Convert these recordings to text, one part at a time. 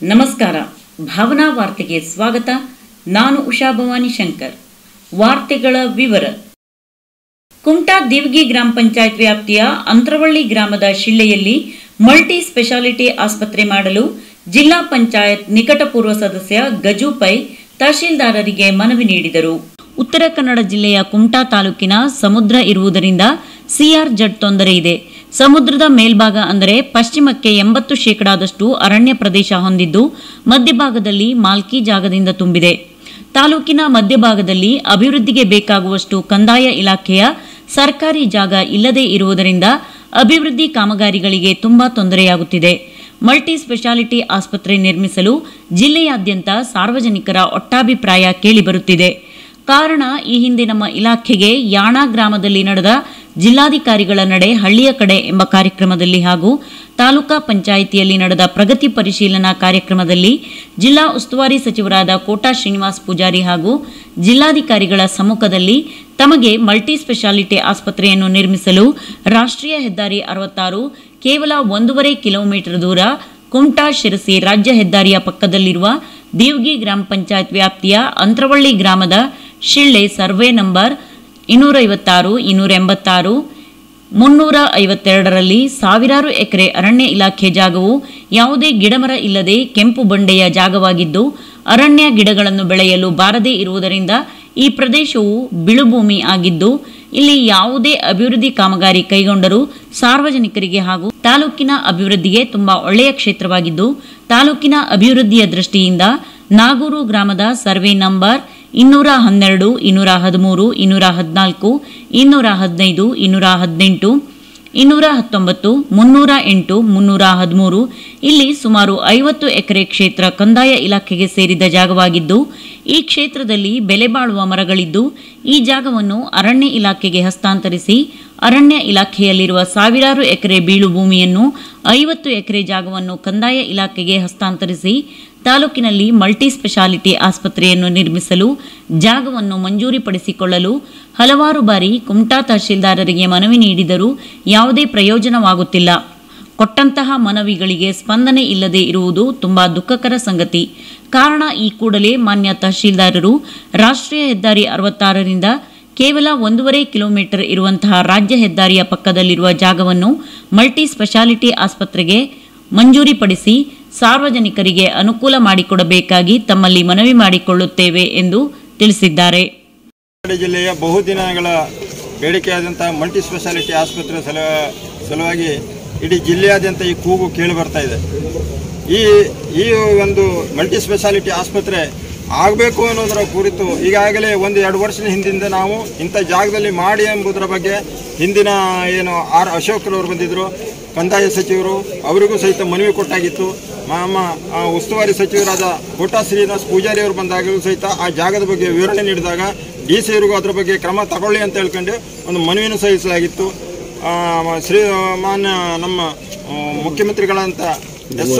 ನಮಸ್ಕಾರ ಭಾವನಾ ವಾರ್ತೆಗೆ ಸ್ವಾಗತ ನಾನು ಉಷಾ ಭವಾನಿ ಶಂಕರ್ ವಾರ್ತೆಗಳ ವಿವರ ಕುಮಟಾ ದೇವಗಿ ಗ್ರಾಮ ಪಂಚಾಯತ್ ವ್ಯಾಪ್ತಿಯ ಅಂತರವಳ್ಳಿ ಗ್ರಾಮದ ಶಿಳ್ಳೆಯಲ್ಲಿ ಮಲ್ಟಿ ಸ್ಪೆಷಾಲಿಟಿ ಆಸ್ಪತ್ರೆ ಮಾಡಲು ಜಿಲ್ಲಾ ಪಂಚಾಯತ್ ನಿಕಟಪೂರ್ವ ಸದಸ್ಯ ಗಜು ಪೈ ತಹಶೀಲ್ದಾರರಿಗೆ ಮನವಿ ನೀಡಿದರು ಉತ್ತರ ಕನ್ನಡ ಜಿಲ್ಲೆಯ ಕುಮಟಾ ತಾಲೂಕಿನ ಸಮುದ್ರ ಇರುವುದರಿಂದ ಸಿಆರ್ ಜಡ್ ತೊಂದರೆ ಇದೆ ಸಮುದ್ರದ ಮೇಲ್ಭಾಗ ಅಂದರೆ ಪಶ್ಚಿಮಕ್ಕೆ ಎಂಬತ್ತು ಶೇಕಡಾದಷ್ಟು ಅರಣ್ಯ ಪ್ರದೇಶ ಹೊಂದಿದ್ದು ಮಧ್ಯಭಾಗದಲ್ಲಿ ಮಾಲ್ಕಿ ಜಾಗದಿಂದ ತುಂಬಿದೆ ತಾಲೂಕಿನ ಮಧ್ಯಭಾಗದಲ್ಲಿ ಅಭಿವೃದ್ಧಿಗೆ ಬೇಕಾಗುವಷ್ಟು ಕಂದಾಯ ಇಲಾಖೆಯ ಸರ್ಕಾರಿ ಜಾಗ ಇಲ್ಲದೇ ಇರುವುದರಿಂದ ಅಭಿವೃದ್ಧಿ ಕಾಮಗಾರಿಗಳಿಗೆ ತುಂಬಾ ತೊಂದರೆಯಾಗುತ್ತಿದೆ ಮಲ್ಟಿ ಸ್ಪೆಷಾಲಿಟಿ ಆಸ್ಪತ್ರೆ ನಿರ್ಮಿಸಲು ಜಿಲ್ಲೆಯಾದ್ಯಂತ ಸಾರ್ವಜನಿಕರ ಒಟ್ಟಾಭಿಪ್ರಾಯ ಕೇಳಿಬರುತ್ತಿದೆ ಕಾರಣ ಈ ಹಿಂದೆ ನಮ್ಮ ಇಲಾಖೆಗೆ ಯಾಣ ಗ್ರಾಮದಲ್ಲಿ ನಡೆದ ಜಿಲ್ಲಾಧಿಕಾರಿಗಳ ನಡೆ ಹಳ್ಳಿಯ ಕಡೆ ಎಂಬ ಕಾರ್ಯಕ್ರಮದಲ್ಲಿ ಹಾಗೂ ತಾಲೂಕಾ ಪಂಚಾಯಿತಿಯಲ್ಲಿ ನಡೆದ ಪ್ರಗತಿ ಪರಿಶೀಲನಾ ಕಾರ್ಯಕ್ರಮದಲ್ಲಿ ಜಿಲ್ಲಾ ಉಸ್ತುವಾರಿ ಸಚಿವರಾದ ಕೋಟಾ ಶ್ರೀನಿವಾಸ್ ಪೂಜಾರಿ ಹಾಗೂ ಜಿಲ್ಲಾಧಿಕಾರಿಗಳ ಸಮ್ಮುಖದಲ್ಲಿ ತಮಗೆ ಮಲ್ಟಿ ಸ್ಪೆಷಾಲಿಟಿ ಆಸ್ಪತ್ರೆಯನ್ನು ನಿರ್ಮಿಸಲು ರಾಷ್ಟ್ರೀಯ ಹೆದ್ದಾರಿ ಅರವತ್ತಾರು ಕೇವಲ ಒಂದೂವರೆ ಕಿಲೋಮೀಟರ್ ದೂರ ಕುಮಟಾ ಶಿರಸಿ ರಾಜ್ಯ ಹೆದ್ದಾರಿಯ ಪಕ್ಕದಲ್ಲಿರುವ ದೇವ್ಗಿ ಗ್ರಾಮ ಪಂಚಾಯತ್ ವ್ಯಾಪ್ತಿಯ ಅಂತರವಳ್ಳಿ ಗ್ರಾಮದ ಶಿಳ್ಳೆ ಸರ್ವೆ ನಂಬರ್ ಇನ್ನೂರ ಐವತ್ತಾರು ಇನ್ನೂರ ಎಂಬತ್ತಾರು ಮುನ್ನೂರ ಐವತ್ತೆರಡರಲ್ಲಿ ಸಾವಿರಾರು ಎಕರೆ ಅರಣ್ಯ ಇಲಾಖೆ ಜಾಗವು ಯಾವುದೇ ಗಿಡಮರ ಇಲ್ಲದೆ ಕೆಂಪು ಬಂಡೆಯ ಜಾಗವಾಗಿದ್ದು ಅರಣ್ಯ ಗಿಡಗಳನ್ನು ಬೆಳೆಯಲು ಬಾರದೇ ಇರುವುದರಿಂದ ಈ ಪ್ರದೇಶವು ಬಿಳುಭೂಮಿ ಆಗಿದ್ದು ಇಲ್ಲಿ ಯಾವುದೇ ಅಭಿವೃದ್ಧಿ ಕಾಮಗಾರಿ ಕೈಗೊಂಡರೂ ಸಾರ್ವಜನಿಕರಿಗೆ ಹಾಗೂ ತಾಲೂಕಿನ ಅಭಿವೃದ್ಧಿಗೆ ತುಂಬಾ ಒಳ್ಳೆಯ ಕ್ಷೇತ್ರವಾಗಿದ್ದು ತಾಲೂಕಿನ ಅಭಿವೃದ್ಧಿಯ ದೃಷ್ಟಿಯಿಂದ ನಾಗೂರು ಗ್ರಾಮದ ಸರ್ವೆ ನಂಬರ್ ಇನ್ನೂರ ಹನ್ನೆರಡು ಇನ್ನೂರ ಹದಿಮೂರು ಇನ್ನೂರ ಹದಿನಾಲ್ಕು ಇನ್ನೂರ ಹದಿನೈದು ಇನ್ನೂರ ಹದಿನೆಂಟು ಇನ್ನೂರ ಹತ್ತೊಂಬತ್ತು ಮುನ್ನೂರ ಎಂಟು ಮುನ್ನೂರ ಹದಿಮೂರು ಇಲ್ಲಿ ಸುಮಾರು ಐವತ್ತು ಎಕರೆ ಕ್ಷೇತ್ರ ಕಂದಾಯ ಇಲಾಖೆಗೆ ಸೇರಿದ ಜಾಗವಾಗಿದ್ದು ಈ ಕ್ಷೇತ್ರದಲ್ಲಿ ಬೆಲೆ ಬಾಳುವ ಮರಗಳಿದ್ದು ಈ ಜಾಗವನ್ನು ಅರಣ್ಯ ಇಲಾಖೆಗೆ ಹಸ್ತಾಂತರಿಸಿ ಅರಣ್ಯ ಇಲಾಖೆಯಲ್ಲಿರುವ ಸಾವಿರಾರು ಎಕರೆ ಬೀಳು ಭೂಮಿಯನ್ನು ಐವತ್ತು ಎಕರೆ ಜಾಗವನ್ನು ಕಂದಾಯ ಇಲಾಖೆಗೆ ಹಸ್ತಾಂತರಿಸಿ ತಾಲೂಕಿನಲ್ಲಿ ಮಲ್ಟಿ ಸ್ಪೆಷಾಲಿಟಿ ಆಸ್ಪತ್ರೆಯನ್ನು ನಿರ್ಮಿಸಲು ಜಾಗವನ್ನು ಮಂಜೂರಿಪಡಿಸಿಕೊಳ್ಳಲು ಹಲವಾರು ಬಾರಿ ಕುಮಟಾ ತಹಶೀಲ್ದಾರರಿಗೆ ಮನವಿ ನೀಡಿದರೂ ಯಾವುದೇ ಪ್ರಯೋಜನವಾಗುತ್ತಿಲ್ಲ ಕೊಟ್ಟಂತಹ ಮನವಿಗಳಿಗೆ ಸ್ಪಂದನೆ ಇಲ್ಲದೆ ಇರುವುದು ತುಂಬಾ ದುಃಖಕರ ಸಂಗತಿ ಕಾರಣ ಈ ಕೂಡಲೇ ಮಾನ್ಯ ತಹಶೀಲ್ದಾರರು ರಾಷ್ಟ್ರೀಯ ಹೆದ್ದಾರಿ ಅರವತ್ತಾರರಿಂದ ಕೇವಲ ಒಂದೂವರೆ ಕಿಲೋಮೀಟರ್ ಇರುವಂತಹ ರಾಜ್ಯ ಹೆದ್ದಾರಿಯ ಪಕ್ಕದಲ್ಲಿರುವ ಜಾಗವನ್ನು ಮಲ್ಟಿ ಸ್ಪೆಷಾಲಿಟಿ ಆಸ್ಪತ್ರೆಗೆ ಮಂಜೂರಿಪಡಿಸಿ ಸಾರ್ವಜನಿಕರಿಗೆ ಅನುಕೂಲ ಮಾಡಿಕೊಡಬೇಕಾಗಿ ತಮ್ಮಲ್ಲಿ ಮನವಿ ಮಾಡಿಕೊಳ್ಳುತ್ತೇವೆ ಎಂದು ತಿಳಿಸಿದ್ದಾರೆ ಕನ್ನಡ ಜಿಲ್ಲೆಯ ಬಹುದಿನಗಳ ಬೇಡಿಕೆಯಾದಂತಹ ಮಲ್ಟಿ ಸ್ಪೆಷಾಲಿಟಿ ಆಸ್ಪತ್ರೆ ಸಲ ಸಲುವಾಗಿ ಇಡೀ ಜಿಲ್ಲೆಯಾದ್ಯಂತ ಈ ಕೂಗು ಕೇಳಿ ಬರ್ತಾ ಇದೆ ಈ ಈ ಒಂದು ಮಲ್ಟಿ ಸ್ಪೆಷಾಲಿಟಿ ಆಸ್ಪತ್ರೆ ಆಗಬೇಕು ಅನ್ನೋದರ ಕುರಿತು ಈಗಾಗಲೇ ಒಂದು ಎರಡು ವರ್ಷದ ಹಿಂದಿಂದ ನಾವು ಇಂಥ ಜಾಗದಲ್ಲಿ ಮಾಡಿ ಎಂಬುದರ ಬಗ್ಗೆ ಹಿಂದಿನ ಏನು ಆರ್ ಅಶೋಕ್ರವರು ಬಂದಿದ್ದರು ಕಂದಾಯ ಸಚಿವರು ಅವರಿಗೂ ಸಹಿತ ಮನವಿ ಕೊಟ್ಟಾಗಿತ್ತು ನಮ್ಮ ಆ, ಉಸ್ತುವಾರಿ ಸಚಿವರಾದ ಕೋಟಾ ಶ್ರೀನಿವಾಸ್ ಪೂಜಾರಿ ಅವರು ಬಂದಾಗಲೂ ಸಹಿತ ಆ ಜಾಗದ ಬಗ್ಗೆ ವಿವರಣೆ ನೀಡಿದಾಗ ಡಿ ಸಿ ಅವರಿಗೂ ಅದರ ಬಗ್ಗೆ ಕ್ರಮ ತಗೊಳ್ಳಿ ಅಂತ ಹೇಳ್ಕೊಂಡು ಒಂದು ಮನವಿಯನ್ನು ಸಲ್ಲಿಸಲಾಗಿತ್ತು ಆ, ಮ- ಶ್ರೀ ಮಾನ್ಯ ನಮ್ಮ ಆ, ಮುಖ್ಯಮಂತ್ರಿಗಳಂತ ಎಸ್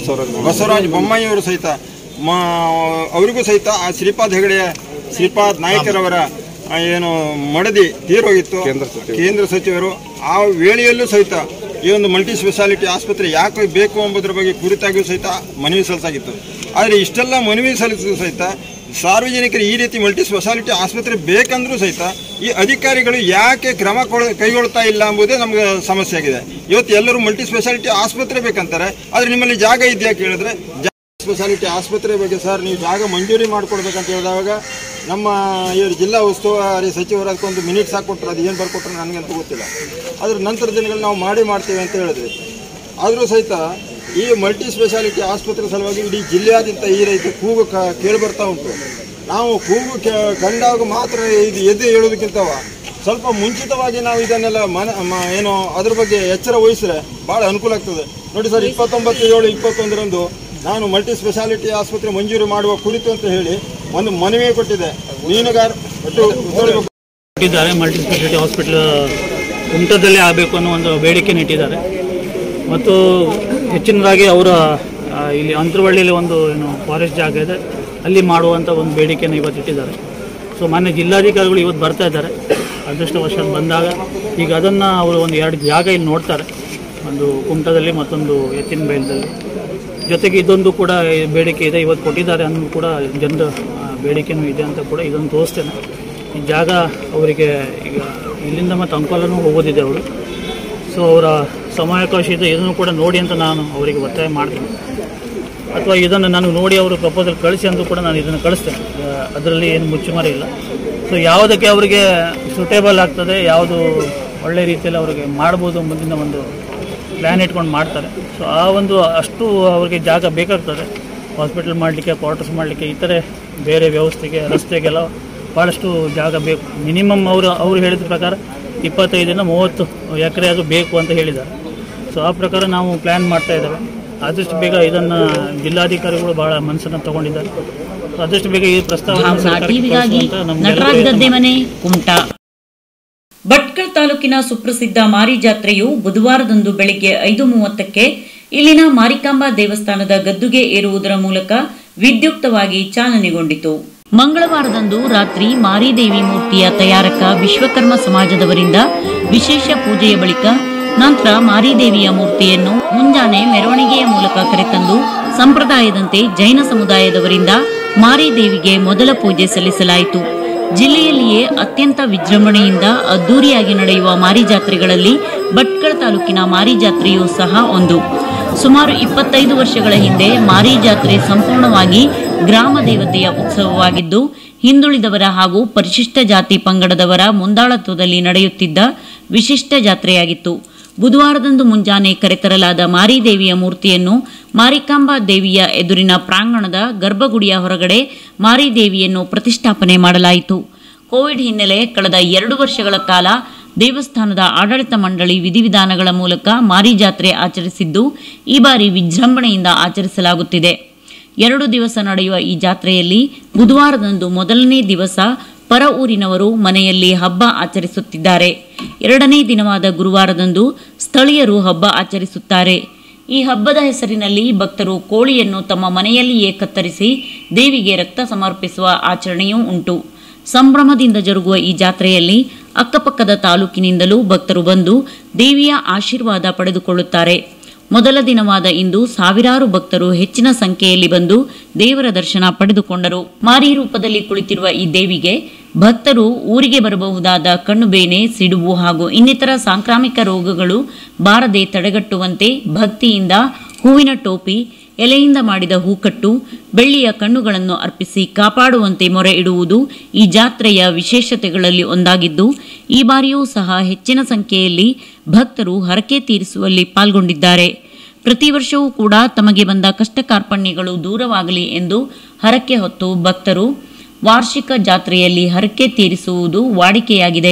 ಬಸವರಾಜ ಬೊಮ್ಮಾಯಿ ಅವರು ಸಹಿತ ಮ ಅವರಿಗೂ ಸಹಿತ ಆ ಶ್ರೀಪಾದ್ ಹೆಗಡೆಯ ಶ್ರೀಪಾದ್ ನಾಯ್ಕರವರ ಆ, ಏನು ಮಡದಿ ತೀರೋಗಿತ್ತು ಕೇಂದ್ರ ಸಚಿವರು ಆ ವೇಳೆಯಲ್ಲೂ ಸಹಿತ ಈ ಒಂದು ಮಲ್ಟಿ ಸ್ಪೆಷಾಲಿಟಿ ಆಸ್ಪತ್ರೆ ಯಾಕೆ ಬೇಕು ಎಂಬುದರ ಬಗ್ಗೆ ಕುರಿತಾಗಿಯೂ ಸಹಿತ ಮನವಿ ಸಲ್ಲಿಸಾಗಿತ್ತು ಆದರೆ ಇಷ್ಟೆಲ್ಲ ಮನವಿ ಸಲ್ಲಿಸಿದ್ರು ಸಹಿತ ಸಾರ್ವಜನಿಕರು ಈ ರೀತಿ ಮಲ್ಟಿ ಸ್ಪೆಷಾಲಿಟಿ ಆಸ್ಪತ್ರೆ ಬೇಕಂದ್ರೂ ಸಹಿತ ಈ ಅಧಿಕಾರಿಗಳು ಯಾಕೆ ಕ್ರಮ ಕೊಡ ಕೈಗೊಳ್ತಾ ಇಲ್ಲ ಎಂಬುದೇ ನಮಗೆ ಸಮಸ್ಯೆ ಆಗಿದೆ ಇವತ್ತು ಎಲ್ಲರೂ ಮಲ್ಟಿ ಸ್ಪೆಷಾಲಿಟಿ ಆಸ್ಪತ್ರೆ ಬೇಕಂತಾರೆ ಆದರೆ ನಿಮ್ಮಲ್ಲಿ ಜಾಗ ಇದೆಯಾ ಕೇಳಿದ್ರೆ ಜಾ- ಸ್ಪೆಷಾಲಿಟಿ ಆಸ್ಪತ್ರೆ ಬಗ್ಗೆ ಸರ್ ನೀವು ಜಾಗ ಮಂಜೂರಿ ಮಾಡಿಕೊಡ್ಬೇಕಂತ ಹೇಳಿದಾಗ ನಮ್ಮ ಇವ್ರು ಜಿಲ್ಲಾ ಉಸ್ತುವಾರಿ ಸಚಿವರು ಅದಕ್ಕೊಂದು ಮಿನಿಟ್ಸ್ ಹಾಕ್ಕೊಟ್ರು ಅದು ಏನು ಬರ್ಕೊಟ್ರು ನನಗಂತೂ ಗೊತ್ತಿಲ್ಲ ಅದ್ರ ನಂತರ ದಿನಗಳು ನಾವು ಮಾಡಿ ಮಾಡ್ತೀವಿ ಅಂತ ಹೇಳಿದ್ವಿ ಆದರೂ ಸಹಿತ ಈ ಮಲ್ಟಿ ಸ್ಪೆಷಾಲಿಟಿ ಆಸ್ಪತ್ರೆ ಸಲುವಾಗಿ ಇಡೀ ಜಿಲ್ಲೆಯಾದ್ಯಂತ ಈ ರೀತಿ ಕೂಗು ಕ ಕೇಳಿ ಬರ್ತಾ ಉಂಟು ನಾವು ಕೂಗು ಕೆ- ಕಂಡಾಗ ಮಾತ್ರ ಇದು ಎದ್ದು ಹೇಳೋದಕ್ಕಿಂತವ ಸ್ವಲ್ಪ ಮುಂಚಿತವಾಗಿ ನಾವು ಇದನ್ನೆಲ್ಲ ಮನ ಮ- ಏನು ಅದ್ರ ಬಗ್ಗೆ ಎಚ್ಚರ ವಹಿಸಿದ್ರೆ ಭಾಳ ಅನುಕೂಲ ಆಗ್ತದೆ ನೋಡಿ ಸರ್ ಇಪ್ಪತ್ತೊಂಬತ್ತು ಏಳು ಇಪ್ಪತ್ತೊಂದರಂದು ನಾನು ಮಲ್ಟಿ ಸ್ಪೆಷಾಲಿಟಿ ಆಸ್ಪತ್ರೆ ಮಂಜೂರು ಮಾಡುವ ಕುರಿತು ಅಂತ ಹೇಳಿ ಒಂದು ಮನವಿ ಕೊಟ್ಟಿದೆ ಮೀನುಗಾರ ಒಟ್ಟು ಉತ್ತರಬೇಕು ಇಟ್ಟಿದ್ದಾರೆ ಮಲ್ಟಿ ಸ್ಪೆಷಾಲಿಟಿ ಹಾಸ್ಪಿಟ್ಲ್ ಕುಮಟದಲ್ಲೇ ಆಗಬೇಕು ಅನ್ನೋ ಒಂದು ಬೇಡಿಕೆ ಇಟ್ಟಿದ್ದಾರೆ ಮತ್ತು ಹೆಚ್ಚಿನದಾಗಿ ಅವರ ಆ, ಇಲ್ಲಿ ಅಂತರವಳ್ಳಿಯಲ್ಲಿ ಒಂದು ಏನು ಫಾರೆಸ್ಟ್ ಜಾಗ ಇದೆ ಅಲ್ಲಿ ಮಾಡುವಂಥ ಒಂದು ಬೇಡಿಕೆಯನ್ನು ಇವತ್ತು ಇಟ್ಟಿದ್ದಾರೆ ಸೊ ಮಾನ್ಯ ಜಿಲ್ಲಾಧಿಕಾರಿಗಳು ಇವತ್ತು ಬರ್ತಾ ಇದ್ದಾರೆ ಅದೃಷ್ಟವಶ ಬಂದಾಗ ಈಗ ಅದನ್ನು ಅವರು ಒಂದು ಎರಡು ಜಾಗ ಇಲ್ಲಿ ನೋಡ್ತಾರೆ ಒಂದು ಕುಮಟದಲ್ಲಿ ಮತ್ತೊಂದು ಎತ್ತಿನ ಬೈಲದಲ್ಲಿ ಜೊತೆಗೆ ಇದೊಂದು ಕೂಡ ಬೇಡಿಕೆ ಇದೆ ಇವತ್ತು ಕೊಟ್ಟಿದ್ದಾರೆ ಅನ್ನೋದು ಕೂಡ ಜನರ ಆ, ಬೇಡಿಕೆನೂ ಇದೆ ಅಂತ ಕೂಡ ಇದನ್ನು ತೋರಿಸ್ತೇನೆ ಈ ಜಾಗ ಅವರಿಗೆ ಈಗ ಇಲ್ಲಿಂದ ಮತ್ತು ಅಂಕೋಲನೂ ಹೋಗೋದಿದೆ ಅವರು ಸೊ ಅವರ ಸಮಯಾವಕಾಶ ಇದೆ ಇದನ್ನು ಕೂಡ ನೋಡಿ ಅಂತ ನಾನು ಅವರಿಗೆ ಒತ್ತಾಯ ಮಾಡ್ತೀನಿ ಅಥವಾ ಇದನ್ನು ನಾನು ನೋಡಿ ಅವರು ಪ್ರಪೋಸಲ್ ಕಳಿಸಿ ಅಂತ ಕೂಡ ನಾನು ಇದನ್ನು ಕಳಿಸ್ತೇನೆ ಅದರಲ್ಲಿ ಏನು ಮುಚ್ಚುಮರೆ ಇಲ್ಲ ಸೊ ಯಾವುದಕ್ಕೆ ಅವರಿಗೆ ಸುಟೇಬಲ್ ಆಗ್ತದೆ ಯಾವುದು ಒಳ್ಳೆ ರೀತಿಯಲ್ಲಿ ಅವರಿಗೆ ಮಾಡ್ಬೋದು ಮುಂದಿನ ಒಂದು ಪ್ಲ್ಯಾನ್ ಇಟ್ಕೊಂಡು ಮಾಡ್ತಾರೆ ಸೊ ಆ ಒಂದು ಅಷ್ಟು ಅವರಿಗೆ ಜಾಗ ಬೇಕಾಗ್ತದೆ ಹಾಸ್ಪಿಟಲ್ ಮಾಡಲಿಕ್ಕೆ ಕ್ವಾರ್ಟರ್ಸ್ ಮಾಡಲಿಕ್ಕೆ ಇತರೆ ಬೇರೆ ವ್ಯವಸ್ಥೆಗೆ ರಸ್ತೆಗೆಲ್ಲ ಭಾಳಷ್ಟು ಜಾಗ ಬೇಕು ಮಿನಿಮಮ್ ಅವರು ಅವರು ಹೇಳಿದ ಪ್ರಕಾರ ಇಪ್ಪತ್ತೈದರಿಂದ ಮೂವತ್ತು ಎಕರೆ ಅದು ಬೇಕು ಅಂತ ಹೇಳಿದ್ದಾರೆ ಸೊ ಆ ಪ್ರಕಾರ ನಾವು ಪ್ಲ್ಯಾನ್ ಮಾಡ್ತಾ ಇದ್ದೇವೆ ಆದಷ್ಟು ಬೇಗ ಇದನ್ನು ಜಿಲ್ಲಾಧಿಕಾರಿಗಳು ಭಾಳ ಮನಸ್ಸನ್ನು ತಗೊಂಡಿದ್ದಾರೆ ಸೊ ಆದಷ್ಟು ಬೇಗ ಈ ಪ್ರಸ್ತಾವ ಭಾವನಾ ಟಿವಿಗಾಗಿ ನಟರಾಜ್ ಗದ್ದೆ ಮನೆ ಕುಮಟಾ ಭಟ್ಕಳ ತಾಲೂಕಿನ ಸುಪ್ರಸಿದ್ಧ ಮಾರಿ ಜಾತ್ರೆಯು ಬುಧವಾರದಂದು ಬೆಳಿಗ್ಗೆ ಐದು ಮೂವತ್ತಕ್ಕೆ ಇಲ್ಲಿನ ಮಾರಿಕಾಂಬಾ ದೇವಸ್ಥಾನದ ಗದ್ದುಗೆ ಏರುವುದರ ಮೂಲಕ ವಿದ್ಯುಕ್ತವಾಗಿ ಚಾಲನೆಗೊಂಡಿತು ಮಂಗಳವಾರದಂದು ರಾತ್ರಿ ಮಾರಿದೇವಿ ಮೂರ್ತಿಯ ತಯಾರಕ ವಿಶ್ವಕರ್ಮ ಸಮಾಜದವರಿಂದ ವಿಶೇಷ ಪೂಜೆಯ ಬಳಿಕ ನಂತರ ಮಾರಿದೇವಿಯ ಮೂರ್ತಿಯನ್ನು ಮುಂಜಾನೆ ಮೆರವಣಿಗೆಯ ಮೂಲಕ ಕರೆತಂದು ಸಂಪ್ರದಾಯದಂತೆ ಜೈನ ಸಮುದಾಯದವರಿಂದ ಮಾರಿದೇವಿಗೆ ಮೊದಲ ಪೂಜೆ ಸಲ್ಲಿಸಲಾಯಿತು ಜಿಲ್ಲೆಯಲ್ಲಿಯೇ ಅತ್ಯಂತ ವಿಜೃಂಭಣೆಯಿಂದ ಅದ್ದೂರಿಯಾಗಿ ನಡೆಯುವ ಮಾರಿ ಜಾತ್ರೆಗಳಲ್ಲಿ ಭಟ್ಕಳ ತಾಲೂಕಿನ ಮಾರಿ ಜಾತ್ರೆಯೂ ಸಹ ಒಂದು ಸುಮಾರು ಇಪ್ಪತ್ತೈದು ವರ್ಷಗಳ ಹಿಂದೆ ಮಾರಿ ಜಾತ್ರೆ ಸಂಪೂರ್ಣವಾಗಿ ಗ್ರಾಮ ದೇವತೆಯ ಉತ್ಸವವಾಗಿದ್ದು ಹಿಂದುಳಿದವರ ಹಾಗೂ ಪರಿಶಿಷ್ಟ ಜಾತಿ ಪಂಗಡದವರ ಮುಂದಾಳತ್ವದಲ್ಲಿ ನಡೆಯುತ್ತಿದ್ದ ವಿಶಿಷ್ಟ ಜಾತ್ರೆಯಾಗಿತ್ತು ಬುಧವಾರದಂದು ಮುಂಜಾನೆ ಕರೆತರಲಾದ ಮಾರಿದೇವಿಯ ಮೂರ್ತಿಯನ್ನು ಮಾರಿಕಾಂಬಾ ದೇವಿಯ ಎದುರಿನ ಪ್ರಾಂಗಣದ ಗರ್ಭಗುಡಿಯ ಹೊರಗಡೆ ಮಾರಿದೇವಿಯನ್ನು ಪ್ರತಿಷ್ಠಾಪನೆ ಮಾಡಲಾಯಿತು ಕೋವಿಡ್ ಹಿನ್ನೆಲೆ ಕಳೆದ ಎರಡು ವರ್ಷಗಳ ಕಾಲ ದೇವಸ್ಥಾನದ ಆಡಳಿತ ಮಂಡಳಿ ವಿಧಿವಿಧಾನಗಳ ಮೂಲಕ ಮಾರಿ ಜಾತ್ರೆ ಆಚರಿಸಿದ್ದು ಈ ಬಾರಿ ವಿಜೃಂಭಣೆಯಿಂದ ಆಚರಿಸಲಾಗುತ್ತಿದೆ ಎರಡು ದಿವಸ ನಡೆಯುವ ಈ ಜಾತ್ರೆಯಲ್ಲಿ ಬುಧವಾರದಂದು ಮೊದಲನೇ ದಿವಸ ಪರ ಊರಿನವರು ಮನೆಯಲ್ಲಿ ಹಬ್ಬ ಆಚರಿಸುತ್ತಿದ್ದಾರೆ ಎರಡನೇ ದಿನವಾದ ಗುರುವಾರದಂದು ಸ್ಥಳೀಯರು ಹಬ್ಬ ಆಚರಿಸುತ್ತಾರೆ ಈ ಹಬ್ಬದ ಹೆಸರಿನಲ್ಲಿ ಭಕ್ತರು ಕೋಳಿಯನ್ನು ತಮ್ಮ ಮನೆಯಲ್ಲಿಯೇ ಕತ್ತರಿಸಿ ದೇವಿಗೆ ರಕ್ತ ಸಮರ್ಪಿಸುವ ಆಚರಣೆಯೂ ಉಂಟು ಸಂಭ್ರಮದಿಂದ ಜರುಗುವ ಈ ಜಾತ್ರೆಯಲ್ಲಿ ಅಕ್ಕಪಕ್ಕದ ತಾಲೂಕಿನಿಂದಲೂ ಭಕ್ತರು ಬಂದು ದೇವಿಯ ಆಶೀರ್ವಾದ ಪಡೆದುಕೊಳ್ಳುತ್ತಾರೆ ಮೊದಲ ದಿನವಾದ ಇಂದು ಸಾವಿರಾರು ಭಕ್ತರು ಹೆಚ್ಚಿನ ಸಂಖ್ಯೆಯಲ್ಲಿ ಬಂದು ದೇವರ ದರ್ಶನ ಪಡೆದುಕೊಂಡರು ಮಾರಿ ರೂಪದಲ್ಲಿ ಕುಳಿತಿರುವ ಈ ದೇವಿಗೆ ಭಕ್ತರು ಊರಿಗೆ ಬರಬಹುದಾದ ಕಣ್ಣುಬೇನೆ ಸಿಡುಬು ಹಾಗೂ ಇನ್ನಿತರ ಸಾಂಕ್ರಾಮಿಕ ರೋಗಗಳು ಬಾರದೆ ತಡೆಗಟ್ಟುವಂತೆ ಭಕ್ತಿಯಿಂದ ಹೂವಿನ ಟೋಪಿ ಎಲೆಯಿಂದ ಮಾಡಿದ ಹೂಕಟ್ಟು ಬೆಳ್ಳಿಯ ಕಣ್ಣುಗಳನ್ನು ಅರ್ಪಿಸಿ ಕಾಪಾಡುವಂತೆ ಮೊರೆ ಇಡುವುದು ಈ ಜಾತ್ರೆಯ ವಿಶೇಷತೆಗಳಲ್ಲಿ ಒಂದಾಗಿದ್ದು ಈ ಬಾರಿಯೂ ಸಹ ಹೆಚ್ಚಿನ ಸಂಖ್ಯೆಯಲ್ಲಿ ಭಕ್ತರು ಹರಕೆ ತೀರಿಸುವಲ್ಲಿ ಪಾಲ್ಗೊಂಡಿದ್ದಾರೆ ಪ್ರತಿ ವರ್ಷವೂ ಕೂಡ ತಮಗೆ ಬಂದ ಕಷ್ಟ ಕಾರ್ಪಣ್ಯಗಳು ದೂರವಾಗಲಿ ಎಂದು ಹರಕೆ ಹೊತ್ತು ಭಕ್ತರು ವಾರ್ಷಿಕ ಜಾತ್ರೆಯಲ್ಲಿ ಹರಕೆ ತೀರಿಸುವುದು ವಾಡಿಕೆಯಾಗಿದೆ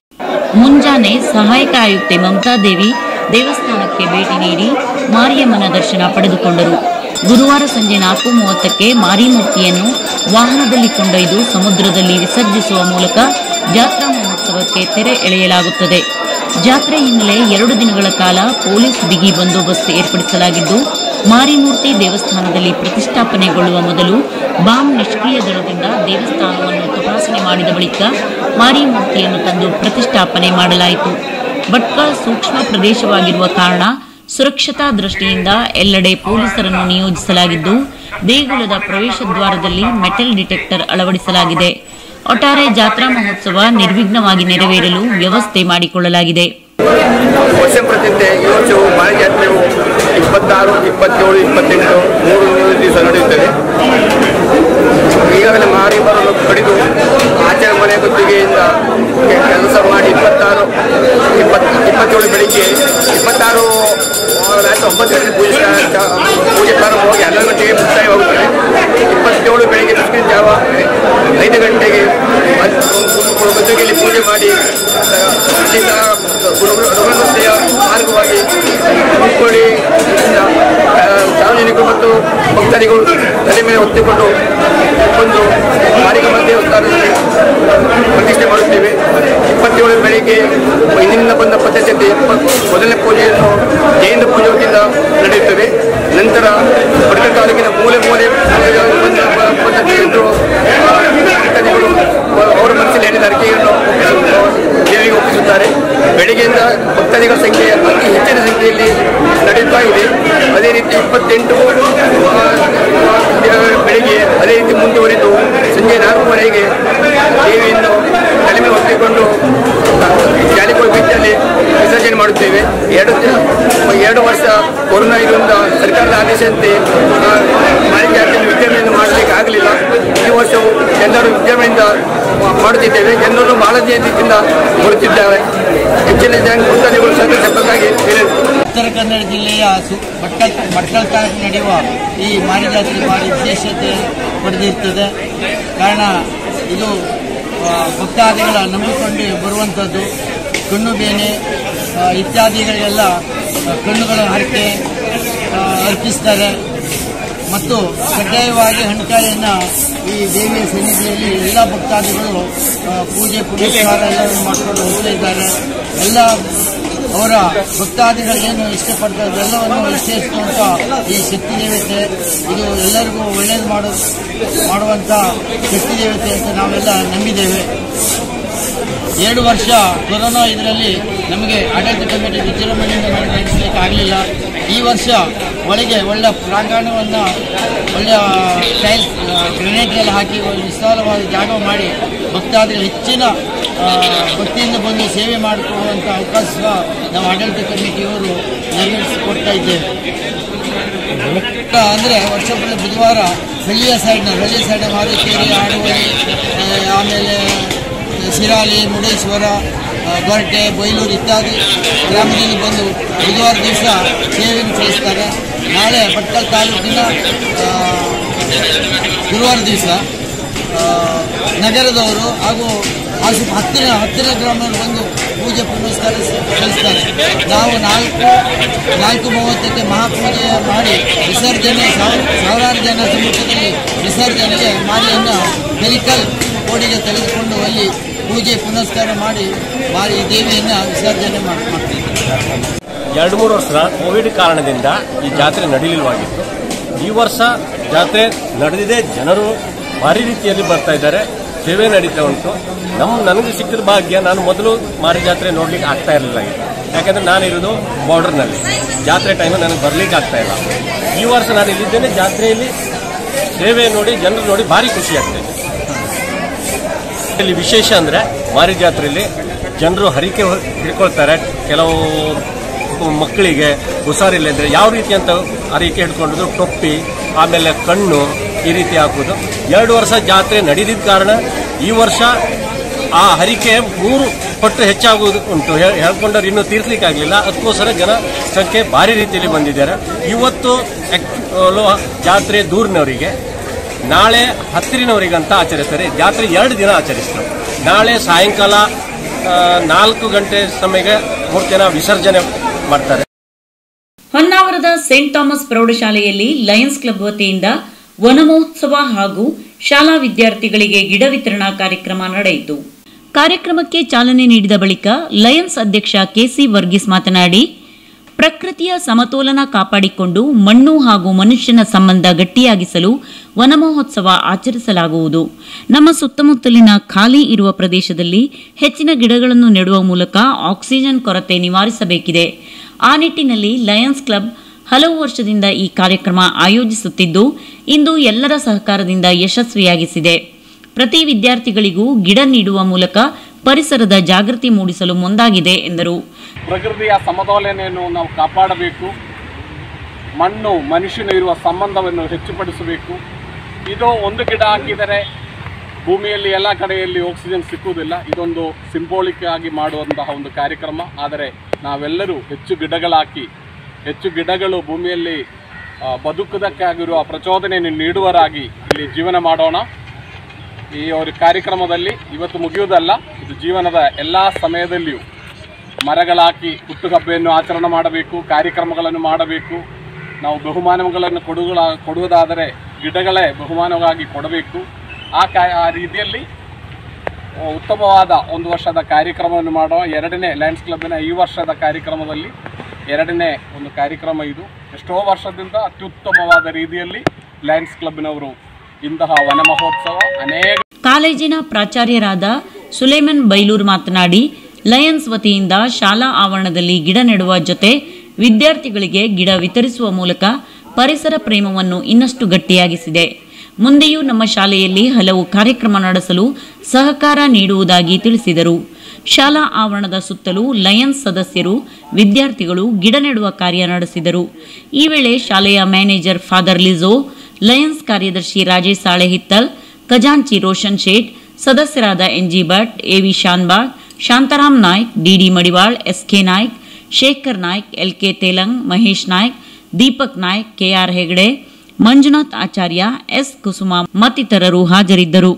ಮುಂಜಾನೆ ಸಹಾಯಕ ಆಯುಕ್ತೆ ಮಮತಾ ದೇವಿ ದೇವಸ್ಥಾನಕ್ಕೆ ಭೇಟಿ ನೀಡಿ ಮಾರಿಯಮ್ಮನ ದರ್ಶನ ಪಡೆದುಕೊಂಡರು ಗುರುವಾರ ಸಂಜೆ ನಾಲ್ಕು ಮೂವತ್ತಕ್ಕೆ ಮಾರಿಮೂರ್ತಿಯನ್ನು ವಾಹನದಲ್ಲಿ ಕೊಂಡೊಯ್ದು ಸಮುದ್ರದಲ್ಲಿ ವಿಸರ್ಜಿಸುವ ಮೂಲಕ ಜಾತ್ರಾ ಮಹೋತ್ಸವಕ್ಕೆ ತೆರೆ ಎಳೆಯಲಾಗುತ್ತದೆ ಜಾತ್ರೆ ಹಿನ್ನೆಲೆ ಎರಡು ದಿನಗಳ ಕಾಲ ಪೊಲೀಸ್ ಬಿಗಿ ಬಂದೋಬಸ್ತ್ ಏರ್ಪಡಿಸಲಾಗಿದ್ದು ಮಾರಿಮೂರ್ತಿ ದೇವಸ್ಥಾನದಲ್ಲಿ ಪ್ರತಿಷ್ಠಾಪನೆಗೊಳ್ಳುವ ಮೊದಲು ಬಾಂಬ್ ನಿಷ್ಕ್ರಿಯ ದಳದಿಂದ ದೇವಸ್ಥಾನವನ್ನು ತಪಾಸಣೆ ಮಾಡಿದ ಬಳಿಕ ಮಾರಿಮೂರ್ತಿಯನ್ನು ತಂದು ಪ್ರತಿಷ್ಠಾಪನೆ ಮಾಡಲಾಯಿತು ಭಟ್ಕಳ ಸೂಕ್ಷ್ಮ ಪ್ರದೇಶವಾಗಿರುವ ಕಾರಣ ಸುರಕ್ಷತಾ ದೃಷ್ಟಿಯಿಂದ ಎಲ್ಲೆಡೆ ಪೊಲೀಸರನ್ನು ನಿಯೋಜಿಸಲಾಗಿದ್ದು ದೇಗುಲದ ಪ್ರವೇಶ ದ್ವಾರದಲ್ಲಿ ಮೆಟಲ್ ಡಿಟೆಕ್ಟರ್ ಅಳವಡಿಸಲಾಗಿದೆ ಒಟ್ಟಾರೆ ಜಾತ್ರಾ ಮಹೋತ್ಸವ ನಿರ್ವಿಘ್ನವಾಗಿ ನೆರವೇರಲು ವ್ಯವಸ್ಥೆ ಮಾಡಿಕೊಳ್ಳಲಾಗಿದೆ ವರ್ಷ ಪ್ರತಿದ್ದೆ ಈ ವರ್ಷವು ಮಾರಿ ಜಾತ್ರೆಯು ಇಪ್ಪತ್ತಾರು ಇಪ್ಪತ್ತೇಳು ಇಪ್ಪತ್ತೆಂಟು ಮೂರು ದಿವಸ ನಡೆಯುತ್ತದೆ ಈಗಾಗಲೇ ಮಾರಿ ಬರಲು ಕಡಿದು ಆಚಾರ ಮನೆ ಗುತ್ತಿಗೆಯಿಂದ ಕೆಲಸ ಮಾಡಿ ಇಪ್ಪತ್ತಾರು ಇಪ್ಪತ್ತು ಇಪ್ಪತ್ತೇಳು ಬೆಳಿಗ್ಗೆ ಇಪ್ಪತ್ತಾರು ರಾತ್ರಿ ಒಂಬತ್ತು ಗಂಟೆ ಪೂಜೆ ಸ್ಟಾ- ಚಾ- ಪೂಜೆ ಪ್ರಾರಂಭವಾಗಿ ಹನ್ನೊಂದು ಗಂಟೆಗೆ ಮುಕ್ತಾಯವಾಗುತ್ತದೆ ಇಪ್ಪತ್ತೇಳು ಬೆಳಿಗ್ಗೆ ಬಿಸ್ಕಿನ ಜಾವ ಐದು ಗಂಟೆಗೆ ಗದ್ದುಗೆಯಲ್ಲಿ ಪೂಜೆ ಮಾಡಿ ಅಲ್ಲಿಂದ ರುಗ್ಣತೆಯ ಮಾರ್ಗವಾಗಿ ಹುಬ್ಬಳ್ಳಿ ಸಾರ್ವಜನಿಕರು ಮತ್ತು ಭಕ್ತರಿಗೂ ತಲೆ ಮೇಲೆ ಹೊತ್ತಿಕೊಂಡು ಬಂದು ಮಾರಿಕಮ್ಮ ದೇವಸ್ಥಾನದಲ್ಲಿ ಪ್ರತಿಷ್ಠೆ ಮಾಡುತ್ತೇವೆ ಇಪ್ಪತ್ತೇಳು ಬೆಳಿಗ್ಗೆ ಹಿಂದಿನಿಂದ ಬಂದ ಪದ್ಧತಿಯಂತೆ ಇಪ್ಪತ್ತು ಮೊದಲನೇ ಪೂಜೆಯನ್ನು ಜೈನ ಪೂಜೆಯಿಂದ ನಡೆಯುತ್ತದೆ ನಂತರ ಬಡಕ ತಾಲೂಕಿನ ಮೂಲೆ ಮೂಲೆ ಬಂದ ಪದ್ಧತಿಯನ್ನು ಭಕ್ತಾದಿಗಳು ಅವರ ಮನಸ್ಸಲ್ಲಿ ಹೇಳಿದ ಅರಿಕೆಯನ್ನು ದೇವಿಗೆ ಒಪ್ಪಿಸುತ್ತಾರೆ ಬೆಳಿಗ್ಗೆಯಿಂದ ಭಕ್ತಾದಿಗಳ ಸಂಖ್ಯೆ ಅತಿ ಹೆಚ್ಚಿನ ಸಂಖ್ಯೆಯಲ್ಲಿ ನಡೆಯುತ್ತಾ ಇದೆ ಅದೇ ರೀತಿ ಇಪ್ಪತ್ತೆಂಟು ಮುಂದುವರಿದು ಸಂಜೆ ನಾಲ್ಕೂವರೆಗೆ ದೇವಿಯನ್ನು ತಲೆಮೆ ಹೊತ್ತಿಕೊಂಡು ಜಾಲಿಕೋಳಿ ಬೀಚಲ್ಲಿ ವಿಸರ್ಜನೆ ಮಾಡುತ್ತೇವೆ ಎರಡು ದಿನ- ಎರಡು ವರ್ಷ ಕೊರೋನಾ ಇರುವುದರಿಂದ ಸರ್ಕಾರದ ಆದೇಶದಂತೆ ಆ, ಮಾಲಿನ್ಯದಲ್ಲಿ ವಿಜೃಂಭಣೆಯನ್ನು ಮಾಡಲಿಕ್ಕೆ ಆಗಲಿಲ್ಲ ಈ ವರ್ಷವು ಜನರು ವಿಜೃಂಭಣೆಯಿಂದ ಮಾಡುತ್ತಿದ್ದೇವೆ ಜನರು ಬಹಳ ದಿನದಿಂದ ಬರುತ್ತಿದ್ದಾರೆ ಹೆಚ್ಚಿನ ಜನ ಭಕ್ತಾದಿಗಳು ಸಂತಸಕ್ಕಾಗಿ ಉತ್ತರ ಕನ್ನಡ ಜಿಲ್ಲೆಯ ಸು ಭಟ್ಕಲ್ ಭಟ್ಕಲ್ ತಾಲೂಕು ನಡೆಯುವ ಈ ಮಾರಿಜಾತ್ರೆ ಭಾರಿ ವಿಶೇಷತೆ ಪಡೆದಿರ್ತದೆ ಕಾರಣ ಇದು ಆ, ಭಕ್ತಾದಿಗಳ ನಂಬಿಕೊಂಡು ಬರುವಂಥದ್ದು ಕಣ್ಣು ಬೇನೆ ಆ, ಇತ್ಯಾದಿಗಳಿಗೆಲ್ಲ ಆ, ಕಣ್ಣುಗಳ ಹರಕೆ ಆ, ಅರ್ಪಿಸ್ತಾರೆ ಮತ್ತು ಕಡ್ಡಾಯವಾಗಿ ಹಣಕಾಯಿಯನ್ನು ಈ ದೇವಿಯ ಸನ್ನಿಧಿಯಲ್ಲಿ ಎಲ್ಲ ಭಕ್ತಾದಿಗಳು ಆ, ಪೂಜೆ ಪುನಸ್ಕಾರ ಎಲ್ಲವನ್ನು ಮಾಡಿಕೊಂಡು ಹೋಗ್ತಾ ಇದ್ದಾರೆ ಎಲ್ಲ ಅವರ ಭಕ್ತಾದಿಗಳೇನು ಇಷ್ಟಪಡ್ತಾರೆ ಅದೆಲ್ಲವನ್ನು ಇಷ್ಟೇಸುವಂತ ಈ ಶಕ್ತಿ ದೇವತೆ ಇದು ಎಲ್ಲರಿಗೂ ಒಳ್ಳೇದು ಮಾಡೋ ಮಾಡುವಂತ ಶಕ್ತಿ ದೇವತೆ ಅಂತ ನಾವೆಲ್ಲ ನಂಬಿದ್ದೇವೆ ಎರಡು ವರ್ಷ ಕೊರೋನಾ ಇದರಲ್ಲಿ ನಮಗೆ ಆಡಳಿತ ಕಮಿಟಿ ವಿಜೃಂಭಣೆಯಿಂದ ಮಾಡಿ ನಡೆಸಲಿಕ್ಕೆ ಆಗಲಿಲ್ಲ ಈ ವರ್ಷ ಒಳಗೆ ಒಳ್ಳೆ ಪ್ರಾಂಗಣವನ್ನು ಒಳ್ಳೆಯ ಟೈಲ್ಸ್ ಗ್ರೆನೇಟ್ ಎಲ್ಲ ಹಾಕಿ ಒಂದು ವಿಶಾಲವಾದ ಜಾಗ ಮಾಡಿ ಭಕ್ತಾದಿಗಳು ಹೆಚ್ಚಿನ ಆ, ಭಕ್ತಿಯಿಂದ ಬಂದು ಸೇವೆ ಮಾಡಿಕೊಳ್ಳುವಂಥ ಅವಕಾಶ ಸಹ ನಾವು ಆಡಳಿತ ಕಮಿಟಿಯವರು ನೆರವೇರಿಸಿಕೊಡ್ತಾ ಇದ್ದೇವೆ ಅಂದರೆ ವರ್ಷಗಳ ಬುಧವಾರ ಹಳ್ಳಿಯ ಸೈಡ್ನ ಹಳ್ಳಿಯ ಸೈಡ್ನ ಮಾರುಕೇರಿ ಆಡುವಳಿ ಆ, ಆಮೇಲೆ ಶಿರಾಲಿ ಮುರುಡೇಶ್ವರ ಆ, ಗೊರಟೆ ಬೈಲೂರು ಇತ್ಯಾದಿ ಗ್ರಾಮದಿಂದ ಬಂದು ಬುಧವಾರ ದಿವಸ ಸೇವೆಯನ್ನು ಸಲ್ಲಿಸ್ತಾರೆ ನಾಳೆ ಭಟ್ಕಲ್ ತಾಲೂಕಿನ ಆ, ಗುರುವಾರ ದಿವಸ ಆ, ನಗರದವರು ಹಾಗೂ ಆಸು ಹತ್ತಿರ ಹತ್ತಿರ ಗ್ರಾಮದವರು ಬಂದು ಪೂಜೆ ಪುನಸ್ಕಾರ ಸಲ್ಲಿಸ್ತಾರೆ ನಾವು ನಾಲ್ಕು ನಾಲ್ಕು ಮೂವತ್ತಕ್ಕೆ ಮಹಾಪೂಜೆ ಮಾಡಿ ವಿಸರ್ಜನೆ ಸಾವಿರ ಸಾವಿರಾರು ಜನ ಸಮ್ಮುಖದಲ್ಲಿ ವಿಸರ್ಜನೆಗೆ ಮಾರಿಯನ್ನು ಮೆಡಿಕಲ್ ಕೋಡಿಗೆ ತೆಗೆದುಕೊಂಡು ಅಲ್ಲಿ ಪೂಜೆ ಪುನಸ್ಕಾರ ಮಾಡಿ ಮಾರಿ ದೇವಿಯನ್ನು ವಿಸರ್ಜನೆ ಮಾಡಿ ಮಾಡ್ತೀವಿ ಎರಡು ಮೂರು ವರ್ಷ ಕೋವಿಡ್ ಕಾರಣದಿಂದ ಈ ಜಾತ್ರೆ ನಡೀಲಿಲ್ವಾಗಿತ್ತು ಈ ವರ್ಷ ಜಾತ್ರೆ ನಡೆದಿದೆ ಜನರು ಭಾರಿ ರೀತಿಯಲ್ಲಿ ಬರ್ತಾ ಇದ್ದಾರೆ ಸೇವೆ ನಡೀತಾ ಉಂಟು ನಮ್ಮ ನನಗೆ ಸಿಕ್ಕಿದ ಭಾಗ್ಯ ನಾನು ಮೊದಲು ಮಾರಿ ಜಾತ್ರೆ ನೋಡ್ಲಿಕ್ಕೆ ಆಗ್ತಾ ಇರಲಿಲ್ಲ ಯಾಕಂದ್ರೆ ನಾನಿರೋದು ಬಾರ್ಡರ್ನಲ್ಲಿ ಜಾತ್ರೆ ಟೈಮ್ ನನಗೆ ಬರ್ಲಿಕ್ಕೆ ಆಗ್ತಾ ಇಲ್ಲ ಈ ವರ್ಷ ನಾನು ಇಲ್ಲಿದ್ದೇನೆ ಜಾತ್ರೆಯಲ್ಲಿ ಸೇವೆ ನೋಡಿ ಜನರು ನೋಡಿ ಭಾರಿ ಖುಷಿ ಆಗ್ತಾ ಇದೆ ಇಲ್ಲಿ ವಿಶೇಷ ಅಂದ್ರೆ ಮಾರಿ ಜಾತ್ರೆಯಲ್ಲಿ ಜನರು ಹರಿಕೆ ಹೊ- ಹಿಡ್ಕೊಳ್ತಾರೆ ಕೆಲವು ಮಕ್ಕಳಿಗೆ ಹುಷಾರಿಲ್ಲ ಇದ್ರೆ ಯಾವ ರೀತಿ ಅಂತ ಹರಿಕೆ ಹಿಡ್ಕೊಂಡಿದ್ರು ಟೊಪ್ಪಿ ಆಮೇಲೆ ಕಣ್ಣು ಈ ರೀತಿ ಹಾಕುವುದು ಎರಡು ವರ್ಷ ಜಾತ್ರೆ ನಡೆದಿದ್ದ ಕಾರಣ ಈ ವರ್ಷ ಆ ಹರಿಕೆ ಮೂರು ಪಟ್ಟು ಹೆಚ್ಚಾಗುವುದು ಉಂಟು ಹೇ- ಹೇಳ್ಕೊಂಡವ್ರು ಇನ್ನೂ ತೀರ್ಸ್ಲಿಕ್ಕಾಗಲಿಲ್ಲ ಅದಕ್ಕೋಸ್ಕರ ಜನ ಸಂಖ್ಯೆ ಭಾರಿ ರೀತಿಯಲ್ಲಿ ಬಂದಿದ್ದಾರೆ ಇವತ್ತು actual ಜಾತ್ರೆ ದೂರಿನವರಿಗೆ ನಾಳೆ ಹತ್ತಿರಿನವರಿಗಂತ ಆಚರಿಸ್ತಾರೆ ಜಾತ್ರೆ ಎರಡು ದಿನ ಆಚರಿಸ್ತಾರೆ ನಾಳೆ ಸಾಯಂಕಾಲ ಆ, ನಾಲ್ಕು ಗಂಟೆ ಸಮಯಕ್ಕೆ ಮೂರ್ತಿನ ವಿಸರ್ಜನೆ ಮಾಡ್ತಾರೆ ಹೊನ್ನಾವರದ ಸೇಂಟ್ ಥಾಮಸ್ ಪ್ರೌಢಶಾಲೆಯಲ್ಲಿ ಲಯನ್ಸ್ ಕ್ಲಬ್ ವತಿಯಿಂದ ವನಮಹೋತ್ಸವ ಹಾಗೂ ಶಾಲಾ ವಿದ್ಯಾರ್ಥಿಗಳಿಗೆ ಗಿಡ ವಿತರಣಾ ಕಾರ್ಯಕ್ರಮ ನಡೆಯಿತು ಕಾರ್ಯಕ್ರಮಕ್ಕೆ ಚಾಲನೆ ನೀಡಿದ ಬಳಿಕ ಲಯನ್ಸ್ ಅಧ್ಯಕ್ಷ ಕೆಸಿ ವರ್ಗೀಸ್ ಮಾತನಾಡಿ ಪ್ರಕೃತಿಯ ಸಮತೋಲನ ಕಾಪಾಡಿಕೊಂಡು ಮಣ್ಣು ಹಾಗೂ ಮನುಷ್ಯನ ಸಂಬಂಧ ಗಟ್ಟಿಯಾಗಿಸಲು ವನಮಹೋತ್ಸವ ಆಚರಿಸಲಾಗುವುದು ನಮ್ಮ ಸುತ್ತಮುತ್ತಲಿನ ಖಾಲಿ ಇರುವ ಪ್ರದೇಶದಲ್ಲಿ ಹೆಚ್ಚಿನ ಗಿಡಗಳನ್ನು ನೆಡುವ ಮೂಲಕ ಆಕ್ಸಿಜನ್ ಕೊರತೆ ನಿವಾರಿಸಬೇಕಿದೆ ಆ ನಿಟ್ಟಿನಲ್ಲಿ ಲಯನ್ಸ್ ಕ್ಲಬ್ ಹಲವು ವರ್ಷದಿಂದ ಈ ಕಾರ್ಯಕ್ರಮ ಆಯೋಜಿಸುತ್ತಿದ್ದು ಇಂದು ಎಲ್ಲರ ಸಹಕಾರದಿಂದ ಯಶಸ್ವಿಯಾಗಿಸಿದೆ ಪ್ರತಿ ವಿದ್ಯಾರ್ಥಿಗಳಿಗೂ ಗಿಡ ನೀಡುವ ಮೂಲಕ ಪರಿಸರದ ಜಾಗೃತಿ ಮೂಡಿಸಲು ಮುಂದಾಗಿದೆ ಎಂದರು ಪ್ರಕೃತಿಯ ಸಮತೋಲನೆಯನ್ನು ನಾವು ಕಾಪಾಡಬೇಕು ಮಣ್ಣು ಮನುಷ್ಯನು ಇರುವ ಸಂಬಂಧವನ್ನು ಹೆಚ್ಚುಪಡಿಸಬೇಕು ಇದು ಒಂದು ಗಿಡ ಹಾಕಿದರೆ ಭೂಮಿಯಲ್ಲಿ ಎಲ್ಲ ಕಡೆಯಲ್ಲಿ ಆಕ್ಸಿಜನ್ ಸಿಕ್ಕುವುದಿಲ್ಲ ಇದೊಂದು ಸಿಂಬೋಲಿಕ್ ಆಗಿ ಮಾಡುವಂತಹ ಒಂದು ಕಾರ್ಯಕ್ರಮ ಆದರೆ ನಾವೆಲ್ಲರೂ ಹೆಚ್ಚು ಗಿಡಗಳಾಕಿ ಹೆಚ್ಚು ಗಿಡಗಳು ಭೂಮಿಯಲ್ಲಿ ಆ, ಬದುಕುವುದಕ್ಕಾಗಿರುವ ಪ್ರಚೋದನೆಯನ್ನು ನೀಡುವರಾಗಿ ಇಲ್ಲಿ ಜೀವನ ಮಾಡೋಣ ಈ ಒಂದು ಕಾರ್ಯಕ್ರಮದಲ್ಲಿ ಇವತ್ತು ಮುಗಿಯುವುದಲ್ಲ ಇದು ಜೀವನದ ಎಲ್ಲ ಸಮಯದಲ್ಲಿಯೂ ಮರಗಳಾಕಿ ಹುಟ್ಟುಹಬ್ಬೆಯನ್ನು ಆಚರಣೆ ಮಾಡಬೇಕು ಕಾರ್ಯಕ್ರಮಗಳನ್ನು ಮಾಡಬೇಕು ನಾವು ಬಹುಮಾನಗಳನ್ನು ಕೊಡುಗಳ ಕೊಡುವುದಾದರೆ ಗಿಡಗಳೇ ಬಹುಮಾನವಾಗಿ ಕೊಡಬೇಕು ಆ ಕಾ ಆ ರೀತಿಯಲ್ಲಿ ಉತ್ತಮವಾದ ಒಂದು ವರ್ಷದ ಕಾರ್ಯಕ್ರಮವನ್ನು ಮಾಡುವ ಎರಡನೇ ಲಯನ್ಸ್ ಕ್ಲಬ್ಬಿನ ಈ ವರ್ಷದ ಕಾರ್ಯಕ್ರಮದಲ್ಲಿ ಎರಡನೇ ಒಂದು ಕಾರ್ಯಕ್ರಮ ಇದು ಎಷ್ಟೋ ವರ್ಷದಿಂದ ಅತ್ಯುತ್ತಮವಾದ ರೀತಿಯಲ್ಲಿ ಲಯನ್ಸ್ ಕ್ಲಬ್ಬಿನವರು ಇಂತಹ ವನ ಮಹೋತ್ಸವ ಅನೇಕ ಕಾಲೇಜಿನ ಪ್ರಾಚಾರ್ಯರಾದ ಸುಲೇಮನ್ ಬೈಲೂರ್ ಮಾತನಾಡಿ ಲಯನ್ಸ್ ವತಿಯಿಂದ ಶಾಲಾ ಆವರಣದಲ್ಲಿ ಗಿಡ ನೆಡುವ ಜೊತೆ ವಿದ್ಯಾರ್ಥಿಗಳಿಗೆ ಗಿಡ ವಿತರಿಸುವ ಮೂಲಕ ಪರಿಸರ ಪ್ರೇಮವನ್ನು ಇನ್ನಷ್ಟು ಗಟ್ಟಿಯಾಗಿಸಿದೆ ಮುಂದೆಯೂ ನಮ್ಮ ಶಾಲೆಯಲ್ಲಿ ಹಲವು ಕಾರ್ಯಕ್ರಮ ನಡೆಸಲು ಸಹಕಾರ ನೀಡುವುದಾಗಿ ತಿಳಿಸಿದರು ಶಾಲಾ ಆವರಣದ ಸುತ್ತಲೂ ಲಯನ್ಸ್ ಸದಸ್ಯರು ವಿದ್ಯಾರ್ಥಿಗಳು ಗಿಡ ನೆಡುವ ಕಾರ್ಯ ನಡೆಸಿದರು ಈ ವೇಳೆ ಶಾಲೆಯ ಮ್ಯಾನೇಜರ್ ಫಾದರ್ ಲಿಜೋ ಲಯನ್ಸ್ ಕಾರ್ಯದರ್ಶಿ ರಾಜೇಶ್ ಸಾಳೆ ಹಿತ್ತಲ್ ಖಜಾಂಚಿ ರೋಷನ್ ಶೇಟ್ ಸದಸ್ಯರಾದ N G Bhat A V Shanbhag Shantaram Naik D D Madival S K Naik Shekhar Naik L K Telang Mahesh Naik Deepak Naik K R Hegde Manjunath Acharya S Kusuma ಮತ್ತಿತರರು ಹಾಜರಿದ್ದರು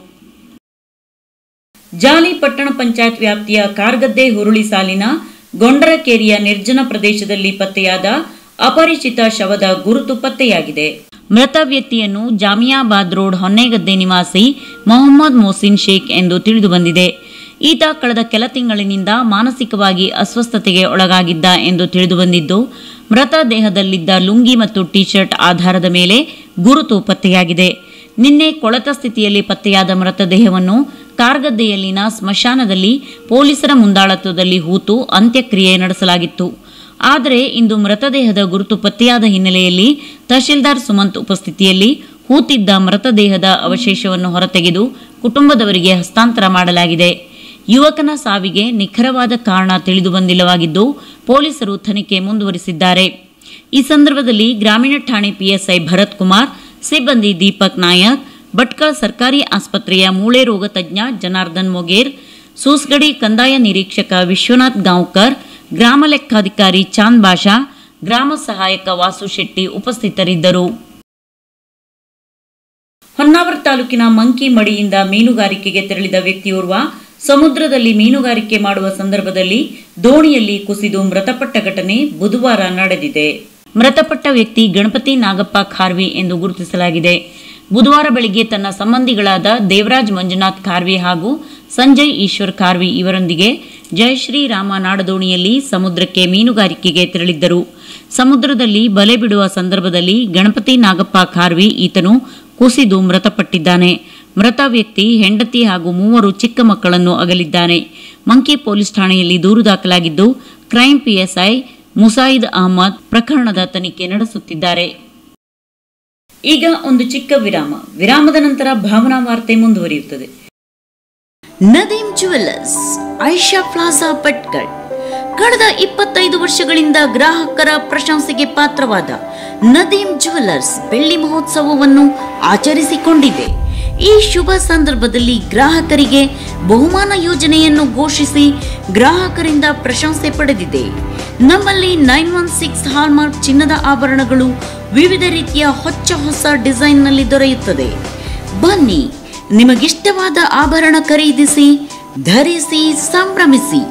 ಜಾಲಿ ಪಟ್ಟಣ ಪಂಚಾಯತ್ ವ್ಯಾಪ್ತಿಯ ಕಾರ್ಗದ್ದೆ ಹುರುಳಿ ಸಾಲಿನ ಗೊಂಡರಕೇರಿಯ ನಿರ್ಜನ ಪ್ರದೇಶದಲ್ಲಿ ಪತ್ತೆಯಾದ ಅಪರಿಚಿತ ಶವದ ಗುರುತು ಪತ್ತೆಯಾಗಿದೆ ಮೃತ ವ್ಯಕ್ತಿಯನ್ನು ಜಾಮಿಯಾಬಾದ್ ರೋಡ್ ಹೊನ್ನೆಗದ್ದೆ ನಿವಾಸಿ ಮೊಹಮ್ಮದ್ ಮೊಹಸಿನ್ ಶೇಖ್ ಎಂದು ತಿಳಿದು ಬಂದಿದೆ ಈತ ಕಳೆದ ಕೆಲ ತಿಂಗಳಿನಿಂದ ಮಾನಸಿಕವಾಗಿ ಅಸ್ವಸ್ಥತೆಗೆ ಒಳಗಾಗಿದ್ದ ಎಂದು ತಿಳಿದು ಬಂದಿದ್ದು ಮೃತ ದೇಹದಲ್ಲಿದ್ದ ಲುಂಗಿ ಮತ್ತು ಟಿ ಶರ್ಟ್ ಆಧಾರದ ಮೇಲೆ ಗುರುತು ಪತ್ತೆಯಾಗಿದೆ ನಿನ್ನೆ ಕೊಳತ ಸ್ಥಿತಿಯಲ್ಲಿ ಪತ್ತೆಯಾದ ಮೃತದೇಹವನ್ನು ಕಾರ್ಗದ್ದೆಯಲ್ಲಿನ ಸ್ಮಶಾನದಲ್ಲಿ ಪೊಲೀಸರ ಮುಂದಾಳತ್ವದಲ್ಲಿ ಹೂತು ಅಂತ್ಯಕ್ರಿಯೆ ನಡೆಸಲಾಗಿತ್ತು ಆದರೆ ಇಂದು ಮೃತದೇಹದ ಗುರುತು ಪತ್ತೆಯಾದ ಹಿನ್ನೆಲೆಯಲ್ಲಿ ತಹಶೀಲ್ದಾರ್ ಸುಮಂತ್ ಉಪಸ್ಥಿತಿಯಲ್ಲಿ ಹೂತಿದ್ದ ಮೃತದೇಹದ ಅವಶೇಷವನ್ನು ಹೊರತೆಗೆದು ಕುಟುಂಬದವರಿಗೆ ಹಸ್ತಾಂತರ ಮಾಡಲಾಗಿದೆ ಯುವಕನ ಸಾವಿಗೆ ನಿಖರವಾದ ಕಾರಣ ತಿಳಿದು ಬಂದಿಲ್ಲವಾಗಿದ್ದು ಪೊಲೀಸರು ತನಿಖೆ ಮುಂದುವರಿಸಿದ್ದಾರೆ ಈ ಸಂದರ್ಭದಲ್ಲಿ ಗ್ರಾಮೀಣ ಠಾಣೆ ಪಿಎಸ್ಐ ಭರತ್ ಕುಮಾರ್ ಸಿಬ್ಬಂದಿ ದೀಪಕ್ ನಾಯಕ್ ಭಟ್ಕಳ ಸರ್ಕಾರಿ ಆಸ್ಪತ್ರೆಯ ಮೂಳೆ ರೋಗ ತಜ್ಞ ಜನಾರ್ದನ್ ಮೊಗೇರ್ ಸೂಸ್ಗಡಿ ಕಂದಾಯ ನಿರೀಕ್ಷಕ ವಿಶ್ವನಾಥ್ ಗಾಂವ್ಕರ್ ಗ್ರಾಮ ಲೆಕ್ಕಾಧಿಕಾರಿ ಚಾಂದ್ ಬಾಷಾ ಗ್ರಾಮ ಸಹಾಯಕ ವಾಸು ಶೆಟ್ಟಿ ಉಪಸ್ಥಿತರಿದ್ದರು ಹೊನ್ನಾವರ ತಾಲೂಕಿನ ಮಂಕಿ ಮಡಿಯಿಂದ ಮೀನುಗಾರಿಕೆಗೆ ತೆರಳಿದ ವ್ಯಕ್ತಿಯೋರ್ವ ಸಮುದ್ರದಲ್ಲಿ ಮೀನುಗಾರಿಕೆ ಮಾಡುವ ಸಂದರ್ಭದಲ್ಲಿ ದೋಣಿಯಲ್ಲಿ ಕುಸಿದು ಮೃತಪಟ್ಟ ಘಟನೆ ಬುಧವಾರ ನಡೆದಿದೆ ಮೃತಪಟ್ಟ ವ್ಯಕ್ತಿ ಗಣಪತಿ ನಾಗಪ್ಪ ಖಾರ್ವಿ ಎಂದು ಗುರುತಿಸಲಾಗಿದೆ ಬುಧವಾರ ಬೆಳಿಗ್ಗೆ ತನ್ನ ಸಂಬಂಧಿಗಳಾದ ದೇವರಾಜ್ ಮಂಜುನಾಥ್ ಖಾರ್ವಿ ಹಾಗೂ ಸಂಜಯ್ ಈಶ್ವರ್ ಖಾರ್ವಿ ಇವರೊಂದಿಗೆ ಜಯಶ್ರೀ ರಾಮ ನಾಡದೋಣಿಯಲ್ಲಿ ಸಮುದ್ರಕ್ಕೆ ಮೀನುಗಾರಿಕೆಗೆ ತೆರಳಿದ್ದರು ಸಮುದ್ರದಲ್ಲಿ ಬಲೆ ಬಿಡುವ ಸಂದರ್ಭದಲ್ಲಿ ಗಣಪತಿ ನಾಗಪ್ಪ ಖಾರ್ವಿ ಈತನು ಕುಸಿದು ಮೃತಪಟ್ಟಿದ್ದಾನೆ ಮೃತ ವ್ಯಕ್ತಿ ಹೆಂಡತಿ ಹಾಗೂ ಮೂವರು ಚಿಕ್ಕ ಮಕ್ಕಳನ್ನು ಅಗಲಿದ್ದಾನೆ ಮಂಕಿ ಪೊಲೀಸ್ ಠಾಣೆಯಲ್ಲಿ ದೂರು ದಾಖಲಾಗಿದ್ದು ಕ್ರೈಮ್ ಪಿಎಸ್ಐ ಮುಸಾಯಿದ್ ಅಹಮದ್ ಪ್ರಕರಣದ ತನಿಖೆ ನಡೆಸುತ್ತಿದ್ದಾರೆ ಈಗ ಒಂದು ಚಿಕ್ಕ ವಿರಾಮ ವಿರಾಮದ ನಂತರ ಭಾವನಾ ವಾರ್ತೆ ಮುಂದುವರಿಯುತ್ತದೆ ನದೀಮ್ ಜುವೆಲ್ಲರ್ಸ್ ಐಷಾ ಪ್ಲಾಜಾ ಭಟ್ಕಳ್ ಕಳೆದ ಇಪ್ಪತ್ತೈದು ವರ್ಷಗಳಿಂದ ಗ್ರಾಹಕರ ಪ್ರಶಂಸೆಗೆ ಪಾತ್ರವಾದ ನದೀಮ್ ಜುವೆಲ್ಲರ್ಸ್ ಬೆಳ್ಳಿ ಮಹೋತ್ಸವವನ್ನು ಆಚರಿಸಿಕೊಂಡಿದೆ ಈ ಶುಭ ಸಂದರ್ಭದಲ್ಲಿ ಗ್ರಾಹಕರಿಗೆ ಬಹುಮಾನ ಯೋಜನೆಯನ್ನು ಘೋಷಿಸಿ ಗ್ರಾಹಕರಿಂದ ಪ್ರಶಂಸೆ ಪಡೆದಿದೆ ನಮ್ಮಲ್ಲಿ ನೈನ್ ಒನ್ ಸಿಕ್ಸ್ ಹಾಲ್ಮಾರ್ಕ್ ಚಿನ್ನದ ಆಭರಣಗಳು ವಿವಿಧ ರೀತಿಯ ಹೊಚ್ಚ ಹೊಸ ಡಿಸೈನ್ನಲ್ಲಿ ದೊರೆಯುತ್ತದೆ ಬನ್ನಿ ನಿಮಗಿಷ್ಟವಾದ ಆಭರಣ ಖರೀದಿಸಿ ಧರಿಸಿ ಸಂಭ್ರಮಿಸಿ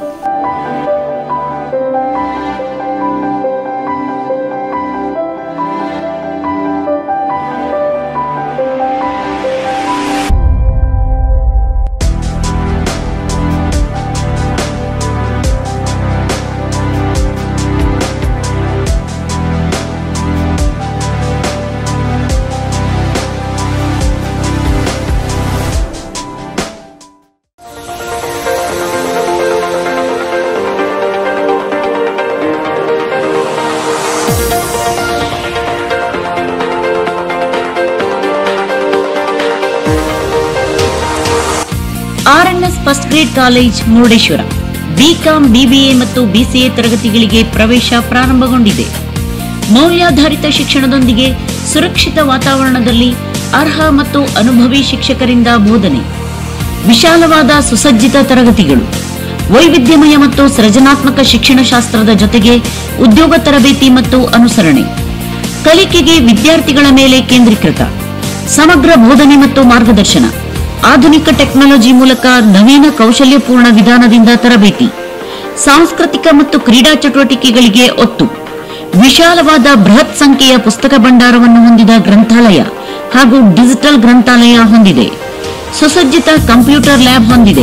R N S first grade college Murudeshwar B Com B B A ಮತ್ತು ಬಿಸಿಎ ತರಗತಿಗಳಿಗೆ ಪ್ರವೇಶ ಪ್ರಾರಂಭಗೊಂಡಿದೆ ಮೌಲ್ಯಾಧಾರಿತ ಶಿಕ್ಷಣದೊಂದಿಗೆ ಸುರಕ್ಷಿತ ವಾತಾವರಣದಲ್ಲಿ ಅರ್ಹ ಮತ್ತು ಅನುಭವಿ ಶಿಕ್ಷಕರಿಂದ ಬೋಧನೆ ವಿಶಾಲವಾದ ಸುಸಜ್ಜಿತ ತರಗತಿಗಳು ವೈವಿಧ್ಯಮಯ ಮತ್ತು ಸೃಜನಾತ್ಮಕ ಶಿಕ್ಷಣ ಶಾಸ್ತ್ರದ ಜೊತೆಗೆ ಉದ್ಯೋಗ ತರಬೇತಿ ಮತ್ತು ಅನುಸರಣೆ ಕಲಿಕೆಗೆ ವಿದ್ಯಾರ್ಥಿಗಳ ಮೇಲೆ ಕೇಂದ್ರೀಕೃತ ಸಮಗ್ರ ಬೋಧನೆ ಮತ್ತು ಮಾರ್ಗದರ್ಶನ ಆಧುನಿಕ ಟೆಕ್ನಾಲಜಿ ಮೂಲಕ ನವೀನ ಕೌಶಲ್ಯಪೂರ್ಣ ವಿಧಾನದಿಂದ ತರಬೇತಿ ಸಾಂಸ್ಕೃತಿಕ ಮತ್ತು ಕ್ರೀಡಾ ಚಟುವಟಿಕೆಗಳಿಗೆ ಒತ್ತು ವಿಶಾಲವಾದ ಬೃಹತ್ ಸಂಖ್ಯೆಯ ಪುಸ್ತಕ ಭಂಡಾರವನ್ನು ಹೊಂದಿದ ಗ್ರಂಥಾಲಯ ಹಾಗೂ ಡಿಜಿಟಲ್ ಗ್ರಂಥಾಲಯ ಹೊಂದಿದೆ ಸುಸಜ್ಜಿತ ಕಂಪ್ಯೂಟರ್ ಲ್ಯಾಬ್ ಹೊಂದಿದೆ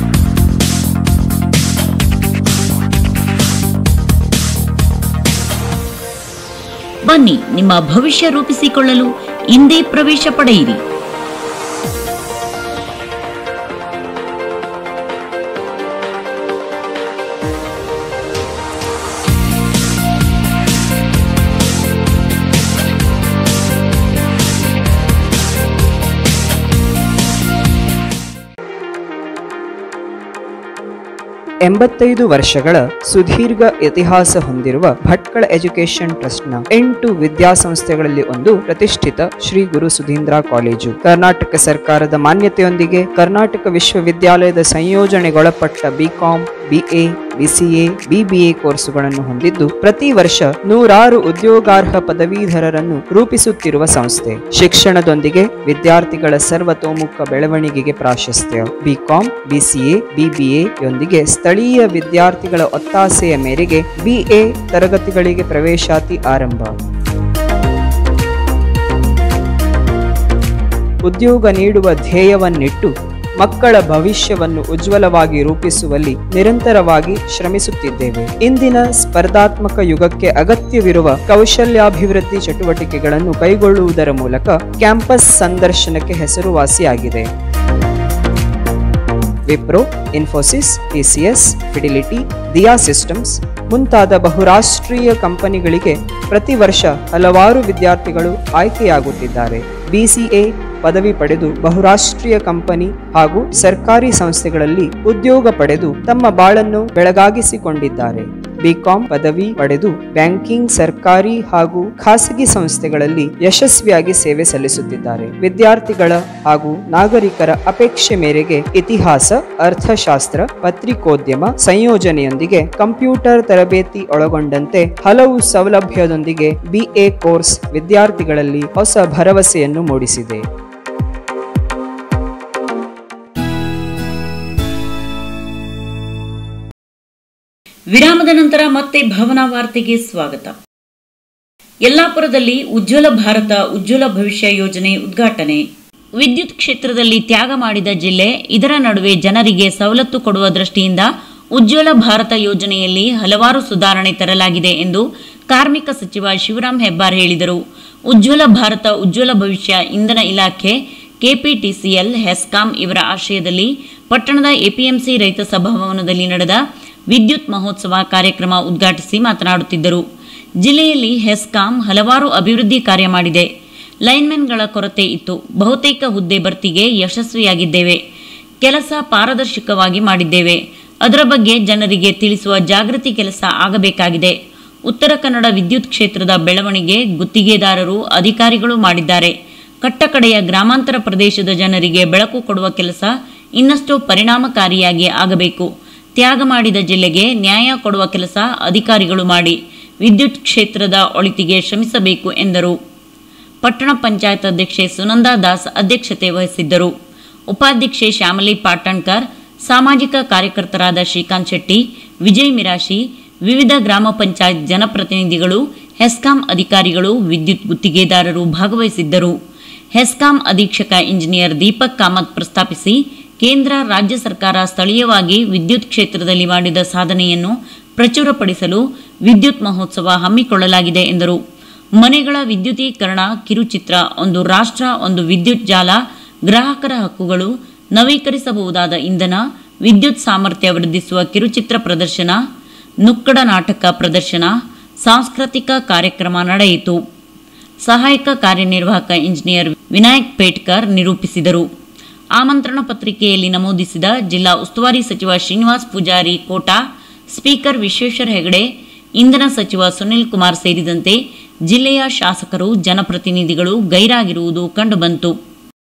ಬನ್ನಿ ನಿಮ್ಮ ಭವಿಷ್ಯ ರೂಪಿಸಿಕೊಳ್ಳಲು ಇಂದೇ ಪ್ರವೇಶ ಪಡೆಯಿರಿ ಎಂಬತ್ತೈದು ವರ್ಷಗಳ ಸುದೀರ್ಘ ಇತಿಹಾಸ ಹೊಂದಿರುವ ಭಟ್ಕಳ ಎಜುಕೇಶನ್ ಟ್ರಸ್ಟ್ನ ಎಂಟು ವಿದ್ಯಾಸಂಸ್ಥೆಗಳಲ್ಲಿ ಒಂದು ಪ್ರತಿಷ್ಠಿತ ಶ್ರೀ ಗುರು ಸುಧೀಂದ್ರ ಕಾಲೇಜು ಕರ್ನಾಟಕ ಸರ್ಕಾರದ ಮಾನ್ಯತೆಯೊಂದಿಗೆ ಕರ್ನಾಟಕ ವಿಶ್ವವಿದ್ಯಾಲಯದ ಸಂಯೋಜನೆಗೊಳಪಟ್ಟ ಬಿಕಾಂ ಬಿಎ ಬಿಸಿಎ ಬಿಬಿಎ ಕೋರ್ಸುಗಳನ್ನು ಹೊಂದಿದ್ದು ಪ್ರತಿ ವರ್ಷ ನೂರಾರು ಉದ್ಯೋಗಾರ್ಹ ಪದವೀಧರರನ್ನು ರೂಪಿಸುತ್ತಿರುವ ಸಂಸ್ಥೆ ಶಿಕ್ಷಣದೊಂದಿಗೆ ವಿದ್ಯಾರ್ಥಿಗಳ ಸರ್ವತೋಮುಖ ಬೆಳವಣಿಗೆಗೆ ಪ್ರಾಶಸ್ತ್ಯ ಬಿಕಾಂ ಬಿಸಿಎ ಬಿಬಿಎ ಯೊಂದಿಗೆ ಸ್ಥಳೀಯ ವಿದ್ಯಾರ್ಥಿಗಳ ಒತ್ತಾಸೆಯ ಮೇರೆಗೆ ಬಿಎ ತರಗತಿಗಳಿಗೆ ಪ್ರವೇಶಾತಿ ಆರಂಭ ಉದ್ಯೋಗ ನೀಡುವ ಧ್ಯೇಯವನ್ನಿಟ್ಟು ಮಕ್ಕಳ ಭವಿಷ್ಯವನ್ನು ಉಜ್ವಲವಾಗಿ ರೂಪಿಸುವಲ್ಲಿ ನಿರಂತರವಾಗಿ ಶ್ರಮಿಸುತ್ತಿದ್ದೇವೆ ಇಂದಿನ ಸ್ಪರ್ಧಾತ್ಮಕ ಯುಗಕ್ಕೆ ಅಗತ್ಯವಿರುವ ಕೌಶಲ್ಯಾಭಿವೃದ್ಧಿ ಚಟುವಟಿಕೆಗಳನ್ನು ಕೈಗೊಳ್ಳುವುದರ ಮೂಲಕ ಕ್ಯಾಂಪಸ್ ಸಂದರ್ಶನಕ್ಕೆ ಹೆಸರುವಾಸಿಯಾಗಿದೆ Wipro Infosys T C S Fidelity Diya Systems ಮುಂತಾದ ಬಹುರಾಷ್ಟ್ರೀಯ ಕಂಪನಿಗಳಿಗೆ ಪ್ರತಿ ವರ್ಷ ಹಲವಾರು ವಿದ್ಯಾರ್ಥಿಗಳು ಆಯ್ಕೆಯಾಗುತ್ತಿದ್ದಾರೆ ಬಿಸಿಎ ಪದವಿ ಪಡೆದು ಬಹುರಾಷ್ಟ್ರೀಯ ಕಂಪನಿ ಹಾಗೂ ಸರ್ಕಾರಿ ಸಂಸ್ಥೆಗಳಲ್ಲಿ ಉದ್ಯೋಗ ಪಡೆದು ತಮ್ಮ ಬಾಳನ್ನು ಬೆಳಗಾಗಿಸಿಕೊಂಡಿದ್ದಾರೆ ಬಿಕಾಂ ಪದವಿ ಪಡೆದು ಬ್ಯಾಂಕಿಂಗ್ ಸರ್ಕಾರಿ ಹಾಗೂ ಖಾಸಗಿ ಸಂಸ್ಥೆಗಳಲ್ಲಿ ಯಶಸ್ವಿಯಾಗಿ ಸೇವೆ ಸಲ್ಲಿಸುತ್ತಿದ್ದಾರೆ ವಿದ್ಯಾರ್ಥಿಗಳ ಹಾಗೂ ನಾಗರಿಕರ ಅಪೇಕ್ಷೆ ಮೇರೆಗೆ ಇತಿಹಾಸ ಅರ್ಥಶಾಸ್ತ್ರ ಪತ್ರಿಕೋದ್ಯಮ ಸಂಯೋಜನೆಯೊಂದಿಗೆ ಕಂಪ್ಯೂಟರ್ ತರಬೇತಿ ಒಳಗೊಂಡಂತೆ ಹಲವು ಸೌಲಭ್ಯದೊಂದಿಗೆ ಬಿಎ ಕೋರ್ಸ್ ವಿದ್ಯಾರ್ಥಿಗಳಲ್ಲಿ ಹೊಸ ಭರವಸೆಯನ್ನು ಮೂಡಿಸಿದೆ ವಿರಾಮದ ನಂತರ ಮತ್ತೆ ಭಾವನಾ ವಾರ್ತೆಗೆ ಸ್ವಾಗತ ಯಲ್ಲಾಪುರದಲ್ಲಿ ಉಜ್ವಲ ಭಾರತ ಉಜ್ವಲ ಭವಿಷ್ಯ ಯೋಜನೆ ಉದ್ಘಾಟನೆ ವಿದ್ಯುತ್ ಕ್ಷೇತ್ರದಲ್ಲಿ ತ್ಯಾಗ ಮಾಡಿದ ಜಿಲ್ಲೆ ಇದರ ನಡುವೆ ಜನರಿಗೆ ಸವಲತ್ತು ಕೊಡುವ ದೃಷ್ಟಿಯಿಂದ ಉಜ್ವಲ ಭಾರತ ಯೋಜನೆಯಲ್ಲಿ ಹಲವಾರು ಸುಧಾರಣೆ ತರಲಾಗಿದೆ ಎಂದು ಕಾರ್ಮಿಕ ಸಚಿವ ಶಿವರಾಂ ಹೆಬ್ಬಾರ್ ಹೇಳಿದರು ಉಜ್ವಲ ಭಾರತ ಉಜ್ವಲ ಭವಿಷ್ಯ ಇಂಧನ ಇಲಾಖೆ ಕೆಪಿಟಿಸಿಎಲ್ ಹೆಸ್ಕಾಂ ಇವರ ಆಶ್ರಯದಲ್ಲಿ ಪಟ್ಟಣದ ಎಪಿಎಂಸಿ ರೈತ ಸಭಾಭವನದಲ್ಲಿ ನಡೆದ ವಿದ್ಯುತ್ ಮಹೋತ್ಸವ ಕಾರ್ಯಕ್ರಮ ಉದ್ಘಾಟಿಸಿ ಮಾತನಾಡುತ್ತಿದ್ದರು ಜಿಲ್ಲೆಯಲ್ಲಿ ಹೆಸ್ಕಾಂ ಹಲವಾರು ಅಭಿವೃದ್ಧಿ ಕಾರ್ಯ ಮಾಡಿದೆ ಲೈನ್ಮೆನ್ಗಳ ಕೊರತೆ ಇತ್ತು ಬಹುತೇಕ ಹುದ್ದೆ ಭರ್ತಿಗೆ ಯಶಸ್ವಿಯಾಗಿದ್ದೇವೆ ಕೆಲಸ ಪಾರದರ್ಶಕವಾಗಿ ಮಾಡಿದ್ದೇವೆ ಅದರ ಬಗ್ಗೆ ಜನರಿಗೆ ತಿಳಿಸುವ ಜಾಗೃತಿ ಕೆಲಸ ಆಗಬೇಕಾಗಿದೆ ಉತ್ತರ ಕನ್ನಡ ವಿದ್ಯುತ್ ಕ್ಷೇತ್ರದ ಬೆಳವಣಿಗೆ ಗುತ್ತಿಗೆದಾರರು ಅಧಿಕಾರಿಗಳು ಮಾಡಿದ್ದಾರೆ ಕಟ್ಟಕಡೆಯ ಗ್ರಾಮಾಂತರ ಪ್ರದೇಶದ ಜನರಿಗೆ ಬೆಳಕು ಕೊಡುವ ಕೆಲಸ ಇನ್ನಷ್ಟು ಪರಿಣಾಮಕಾರಿಯಾಗಿ ಆಗಬೇಕು ತ್ಯಾಗ ಮಾಡಿದ ಜಿಲ್ಲೆಗೆ ನ್ಯಾಯ ಕೊಡುವ ಕೆಲಸ ಅಧಿಕಾರಿಗಳು ಮಾಡಿ ವಿದ್ಯುತ್ ಕ್ಷೇತ್ರದ ಒಳಿತಿಗೆ ಶ್ರಮಿಸಬೇಕು ಎಂದರು ಪಟ್ಟಣ ಪಂಚಾಯತ್ ಅಧ್ಯಕ್ಷೆ ಸುನಂದಾ ದಾಸ್ ಅಧ್ಯಕ್ಷತೆ ವಹಿಸಿದ್ದರು ಉಪಾಧ್ಯಕ್ಷೆ ಶ್ಯಾಮಲಿ ಪಾಟಣ್ಕರ್ ಸಾಮಾಜಿಕ ಕಾರ್ಯಕರ್ತರಾದ ಶ್ರೀಕಾಂತ್ ಶೆಟ್ಟಿ ವಿಜಯ್ ಮಿರಾಶಿ ವಿವಿಧ ಗ್ರಾಮ ಪಂಚಾಯತ್ ಜನಪ್ರತಿನಿಧಿಗಳು ಹೆಸ್ಕಾಂ ಅಧಿಕಾರಿಗಳು ವಿದ್ಯುತ್ ಗುತ್ತಿಗೆದಾರರು ಭಾಗವಹಿಸಿದ್ದರು ಹೆಸ್ಕಾಂ ಅಧೀಕ್ಷಕ ಇಂಜಿನಿಯರ್ ದೀಪಕ್ ಕಾಮತ್ ಪ್ರಸ್ತಾಪಿಸಿ ಕೇಂದ್ರ ರಾಜ್ಯ ಸರ್ಕಾರ ಸ್ಥಳೀಯವಾಗಿ ವಿದ್ಯುತ್ ಕ್ಷೇತ್ರದಲ್ಲಿ ಮಾಡಿದ ಸಾಧನೆಯನ್ನು ಪ್ರಚುರಪಡಿಸಲು ವಿದ್ಯುತ್ ಮಹೋತ್ಸವ ಹಮ್ಮಿಕೊಳ್ಳಲಾಗಿದೆ ಎಂದರು ಮನೆಗಳ ವಿದ್ಯುದೀಕರಣ ಕಿರುಚಿತ್ರ ಒಂದು ರಾಷ್ಟ್ರ ಒಂದು ವಿದ್ಯುತ್ ಜಾಲ ಗ್ರಾಹಕರ ಹಕ್ಕುಗಳು ನವೀಕರಿಸಬಹುದಾದ ಇಂಧನ ವಿದ್ಯುತ್ ಸಾಮರ್ಥ್ಯ ವೃದ್ಧಿಸುವ ಕಿರುಚಿತ್ರ ಪ್ರದರ್ಶನ ನುಕ್ಕಡ ನಾಟಕ ಪ್ರದರ್ಶನ ಸಾಂಸ್ಕೃತಿಕ ಕಾರ್ಯಕ್ರಮ ನಡೆಯಿತು ಸಹಾಯಕ ಕಾರ್ಯನಿರ್ವಾಹಕ ಇಂಜಿನಿಯರ್ ವಿನಾಯಕ್ ಪೇಟ್ಕರ್ ನಿರೂಪಿಸಿದರು ಆಮಂತ್ರಣ ಪತ್ರಿಕೆಯಲ್ಲಿ ನಮೂದಿಸಿದ ಜಿಲ್ಲಾ ಉಸ್ತುವಾರಿ ಸಚಿವ ಶ್ರೀನಿವಾಸ್ ಪೂಜಾರಿ ಕೋಟಾ ಸ್ಪೀಕರ್ ವಿಶ್ವೇಶ್ವರ ಹೆಗಡೆ ಇಂಧನ ಸಚಿವ ಸುನಿಲ್ ಕುಮಾರ್ ಸೇರಿದಂತೆ ಜಿಲ್ಲೆಯ ಶಾಸಕರು ಜನಪ್ರತಿನಿಧಿಗಳು ಗೈರಾಗಿರುವುದು ಕಂಡುಬಂತು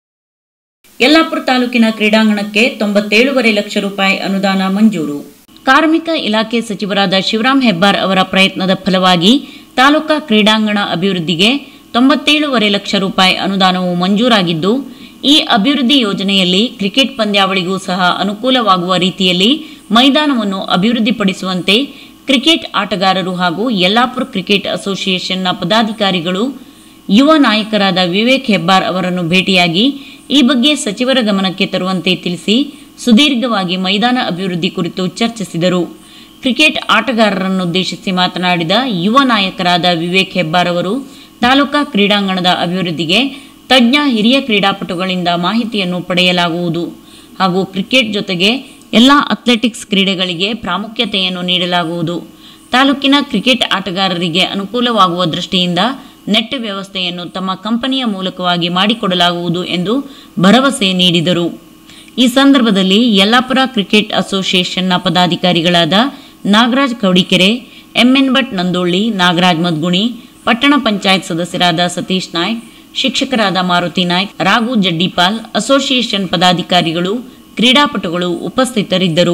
ಯಲ್ಲಾಪುರ ತಾಲೂಕಿನ ಕ್ರೀಡಾಂಗಣಕ್ಕೆ ತೊಂಬತ್ತೇಳೂವರೆ ಲಕ್ಷ ರೂಪಾಯಿ ಅನುದಾನ ಮಂಜೂರು ಕಾರ್ಮಿಕ ಇಲಾಖೆ ಸಚಿವರಾದ ಶಿವರಾಂ ಹೆಬ್ಬಾರ್ ಅವರ ಪ್ರಯತ್ನದ ಫಲವಾಗಿ ತಾಲೂಕಾ ಕ್ರೀಡಾಂಗಣ ಅಭಿವೃದ್ಧಿಗೆ ತೊಂಬತ್ತೇಳೂವರೆ ಲಕ್ಷ ರೂಪಾಯಿ ಅನುದಾನವು ಮಂಜೂರಾಗಿದ್ದು ಈ ಅಭಿವೃದ್ಧಿ ಯೋಜನೆಯಲ್ಲಿ ಕ್ರಿಕೆಟ್ ಪಂದ್ಯಾವಳಿಗೂ ಸಹ ಅನುಕೂಲವಾಗುವ ರೀತಿಯಲ್ಲಿ ಮೈದಾನವನ್ನು ಅಭಿವೃದ್ಧಿಪಡಿಸುವಂತೆ ಕ್ರಿಕೆಟ್ ಆಟಗಾರರು ಹಾಗೂ ಯಲ್ಲಾಪುರ ಕ್ರಿಕೆಟ್ ಅಸೋಸಿಯೇಷನ್ನ ಪದಾಧಿಕಾರಿಗಳು ಯುವ ನಾಯಕರಾದ ವಿವೇಕ್ ಹೆಬ್ಬಾರ್ ಅವರನ್ನು ಭೇಟಿಯಾಗಿ ಈ ಬಗ್ಗೆ ಸಚಿವರ ಗಮನಕ್ಕೆ ತರುವಂತೆ ತಿಳಿಸಿ ಸುದೀರ್ಘವಾಗಿ ಮೈದಾನ ಅಭಿವೃದ್ಧಿ ಕುರಿತು ಚರ್ಚಿಸಿದರು ಕ್ರಿಕೆಟ್ ಆಟಗಾರರನ್ನುದ್ದೇಶಿಸಿ ಮಾತನಾಡಿದ ಯುವ ನಾಯಕರಾದ ವಿವೇಕ್ ಹೆಬ್ಬಾರ್ ಅವರು ತಾಲೂಕಾ ಕ್ರೀಡಾಂಗಣದ ಅಭಿವೃದ್ಧಿಗೆ ತಜ್ಞ ಹಿರಿಯ ಕ್ರೀಡಾಪಟುಗಳಿಂದ ಮಾಹಿತಿಯನ್ನು ಪಡೆಯಲಾಗುವುದು ಹಾಗೂ ಕ್ರಿಕೆಟ್ ಜೊತೆಗೆ ಎಲ್ಲ ಅಥ್ಲೆಟಿಕ್ಸ್ ಕ್ರೀಡೆಗಳಿಗೆ ಪ್ರಾಮುಖ್ಯತೆಯನ್ನು ನೀಡಲಾಗುವುದು ತಾಲೂಕಿನ ಕ್ರಿಕೆಟ್ ಆಟಗಾರರಿಗೆ ಅನುಕೂಲವಾಗುವ ದೃಷ್ಟಿಯಿಂದ ನೆಟ್ ವ್ಯವಸ್ಥೆಯನ್ನು ತಮ್ಮ ಕಂಪನಿಯ ಮೂಲಕವಾಗಿ ಮಾಡಿಕೊಡಲಾಗುವುದು ಎಂದು ಭರವಸೆ ನೀಡಿದರು ಈ ಸಂದರ್ಭದಲ್ಲಿ ಯಲ್ಲಾಪುರ ಕ್ರಿಕೆಟ್ ಅಸೋಸಿಯೇಷನ್ನ ಪದಾಧಿಕಾರಿಗಳಾದ ನಾಗರಾಜ್ ಕೌಡಿಕೆರೆ ಎಂಎನ್ ಭಟ್ ನಂದೋಳ್ಳಿ ನಾಗರಾಜ್ ಮದ್ಗುಣಿ ಪಟ್ಟಣ ಪಂಚಾಯತ್ ಸದಸ್ಯರಾದ ಸತೀಶ್ ನಾಯ್ಕ್ ಶಿಕ್ಷಕರಾದ ಮಾರುತಿ ನಾಯ್ಕ್ ರಾಘು ಜಡ್ಡಿಪಾಲ್ ಅಸೋಸಿಯೇಷನ್ ಪದಾಧಿಕಾರಿಗಳು ಕ್ರೀಡಾಪಟುಗಳು ಉಪಸ್ಥಿತರಿದ್ದರು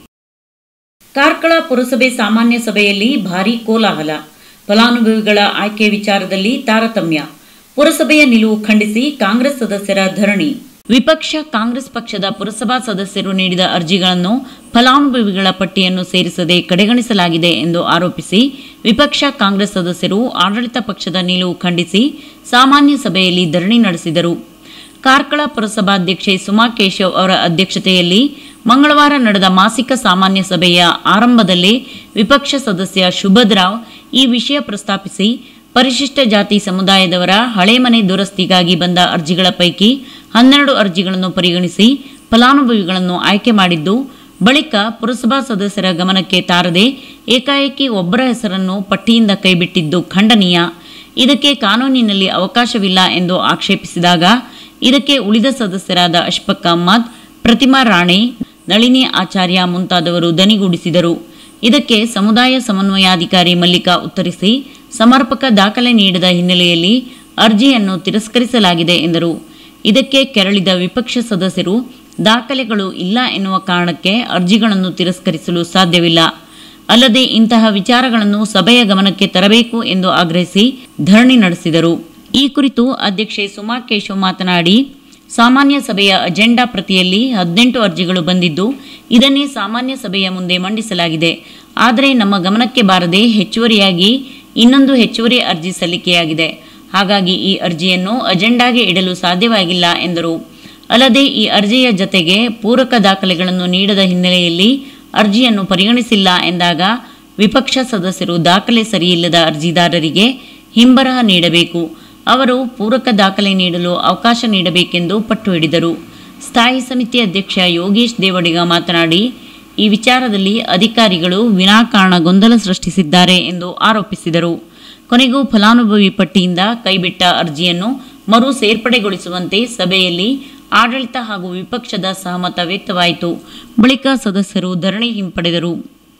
ಕಾರ್ಕಳ ಪುರಸಭೆ ಸಾಮಾನ್ಯ ಸಭೆಯಲ್ಲಿ ಭಾರೀ ಕೋಲಾಹಲ ಫಲಾನುಭವಿಗಳ ಆಯ್ಕೆ ವಿಚಾರದಲ್ಲಿ ತಾರತಮ್ಯ ಪುರಸಭೆಯ ನಿಲುವು ಖಂಡಿಸಿ ಕಾಂಗ್ರೆಸ್ ಸದಸ್ಯರ ಧರಣಿ ವಿಪಕ್ಷ ಕಾಂಗ್ರೆಸ್ ಪಕ್ಷದ ಪುರಸಭಾ ಸದಸ್ಯರು ನೀಡಿದ ಅರ್ಜಿಗಳನ್ನು ಫಲಾನುಭವಿಗಳ ಪಟ್ಟಿಯನ್ನು ಸೇರಿಸದೆ ಕಡೆಗಣಿಸಲಾಗಿದೆ ಎಂದು ಆರೋಪಿಸಿ ವಿಪಕ್ಷ ಕಾಂಗ್ರೆಸ್ ಸದಸ್ಯರು ಆಡಳಿತ ಪಕ್ಷದ ನಿಲುವು ಖಂಡಿಸಿ ಸಾಮಾನ್ಯ ಸಭೆಯಲ್ಲಿ ಧರಣಿ ನಡೆಸಿದರು ಕಾರ್ಕಳ ಪುರಸಭಾಧ್ಯಕ್ಷೆ ಸುಮಾ ಕೇಶವ್ ಅವರ ಅಧ್ಯಕ್ಷತೆಯಲ್ಲಿ ಮಂಗಳವಾರ ನಡೆದ ಮಾಸಿಕ ಸಾಮಾನ್ಯ ಸಭೆಯ ಆರಂಭದಲ್ಲೇ ವಿಪಕ್ಷ ಸದಸ್ಯ ಶುಭದ್ರಾವ್ ಈ ವಿಷಯ ಪ್ರಸ್ತಾಪಿಸಿ ಪರಿಶಿಷ್ಟ ಜಾತಿ ಸಮುದಾಯದವರ ಹಳೆ ಮನೆ ದುರಸ್ತಿಗಾಗಿ ಬಂದ ಅರ್ಜಿಗಳ ಪೈಕಿ ಹನ್ನೆರಡು ಅರ್ಜಿಗಳನ್ನು ಪರಿಗಣಿಸಿ ಫಲಾನುಭವಿಗಳನ್ನು ಆಯ್ಕೆ ಮಾಡಿದ್ದು ಬಳಿಕ ಪುರಸಭಾ ಸದಸ್ಯರ ಗಮನಕ್ಕೆ ತಾರದೆ ಏಕಾಏಕಿ ಒಬ್ಬರ ಹೆಸರನ್ನು ಪಟ್ಟಿಯಿಂದ ಕೈಬಿಟ್ಟಿದ್ದು ಖಂಡನೀಯ ಇದಕ್ಕೆ ಕಾನೂನಿನಲ್ಲಿ ಅವಕಾಶವಿಲ್ಲ ಎಂದು ಆಕ್ಷೇಪಿಸಿದಾಗ ಇದಕ್ಕೆ ಉಳಿದ ಸದಸ್ಯರಾದ ಅಶ್ಫಕ್ ಅಹ್ಮದ್ ಪ್ರತಿಮಾ ರಾಣೆ ನಳಿನಿ ಆಚಾರ್ಯ ಮುಂತಾದವರು ದನಿಗೂಡಿಸಿದರು ಇದಕ್ಕೆ ಸಮುದಾಯ ಸಮನ್ವಯಾಧಿಕಾರಿ ಮಲ್ಲಿಕಾ ಉತ್ತರಿಸಿ ಸಮರ್ಪಕ ದಾಖಲೆ ನೀಡದ ಹಿನ್ನೆಲೆಯಲ್ಲಿ ಅರ್ಜಿಯನ್ನು ತಿರಸ್ಕರಿಸಲಾಗಿದೆ ಎಂದರು ಇದಕ್ಕೆ ಕೆರಳಿದ ವಿಪಕ್ಷ ಸದಸ್ಯರು ದಾಖಲೆಗಳು ಇಲ್ಲ ಎನ್ನುವ ಕಾರಣಕ್ಕೆ ಅರ್ಜಿಗಳನ್ನು ತಿರಸ್ಕರಿಸಲು ಸಾಧ್ಯವಿಲ್ಲ ಅಲ್ಲದೆ ಇಂತಹ ವಿಚಾರಗಳನ್ನು ಸಭೆಯ ಗಮನಕ್ಕೆ ತರಬೇಕು ಎಂದು ಆಗ್ರಹಿಸಿ ಧರಣಿ ನಡೆಸಿದರು ಈ ಕುರಿತು ಅಧ್ಯಕ್ಷೆ ಸುಮಾ ಕೇಶವ್ ಮಾತನಾಡಿ ಸಾಮಾನ್ಯ ಸಭೆಯ ಅಜೆಂಡಾ ಪ್ರತಿಯಲ್ಲಿ ಹದಿನೆಂಟು ಅರ್ಜಿಗಳು ಬಂದಿದ್ದು ಇದನ್ನೇ ಸಾಮಾನ್ಯ ಸಭೆಯ ಮುಂದೆ ಮಂಡಿಸಲಾಗಿದೆ ಆದರೆ ನಮ್ಮ ಗಮನಕ್ಕೆ ಬಾರದೆ ಹೆಚ್ಚುವರಿಯಾಗಿ ಇನ್ನೊಂದು ಹೆಚ್ಚುವರಿ ಅರ್ಜಿ ಸಲ್ಲಿಕೆಯಾಗಿದೆ ಹಾಗಾಗಿ ಈ ಅರ್ಜಿಯನ್ನು ಅಜೆಂಡಾಗೆ ಇಡಲು ಸಾಧ್ಯವಾಗಿಲ್ಲ ಎಂದರು ಅಲ್ಲದೆ ಈ ಅರ್ಜಿಯ ಜತೆಗೆ ಪೂರಕ ದಾಖಲೆಗಳನ್ನು ನೀಡದ ಹಿನ್ನೆಲೆಯಲ್ಲಿ ಅರ್ಜಿಯನ್ನು ಪರಿಗಣಿಸಿಲ್ಲ ಎಂದಾಗ ವಿಪಕ್ಷ ಸದಸ್ಯರು ದಾಖಲೆ ಸರಿಯಿಲ್ಲದ ಅರ್ಜಿದಾರರಿಗೆ ಹಿಂಬರಹ ನೀಡಬೇಕು ಅವರು ಪೂರಕ ದಾಖಲೆ ನೀಡಲು ಅವಕಾಶ ನೀಡಬೇಕೆಂದು ಪಟ್ಟು ಹಿಡಿದರು ಸ್ಥಾಯಿ ಸಮಿತಿ ಅಧ್ಯಕ್ಷ ಯೋಗೇಶ್ ದೇವಡಿಗ ಮಾತನಾಡಿ ಈ ವಿಚಾರದಲ್ಲಿ ಅಧಿಕಾರಿಗಳು ವಿನಾಕಾರಣ ಗೊಂದಲ ಸೃಷ್ಟಿಸಿದ್ದಾರೆ ಎಂದು ಆರೋಪಿಸಿದರು ಕೊನೆಗೂ ಫಲಾನುಭವಿ ಪಟ್ಟಿಯಿಂದ ಕೈಬಿಟ್ಟ ಅರ್ಜಿಯನ್ನು ಮರು ಸೇರ್ಪಡೆಗೊಳಿಸುವಂತೆ ಸಭೆಯಲ್ಲಿ ಆಡಳಿತ ಹಾಗೂ ವಿಪಕ್ಷದ ಸಹಮತ ವ್ಯಕ್ತವಾಯಿತು ಬಳಿಕ ಸದಸ್ಯರು ಧರಣಿ ಹಿಂಪಡೆದರು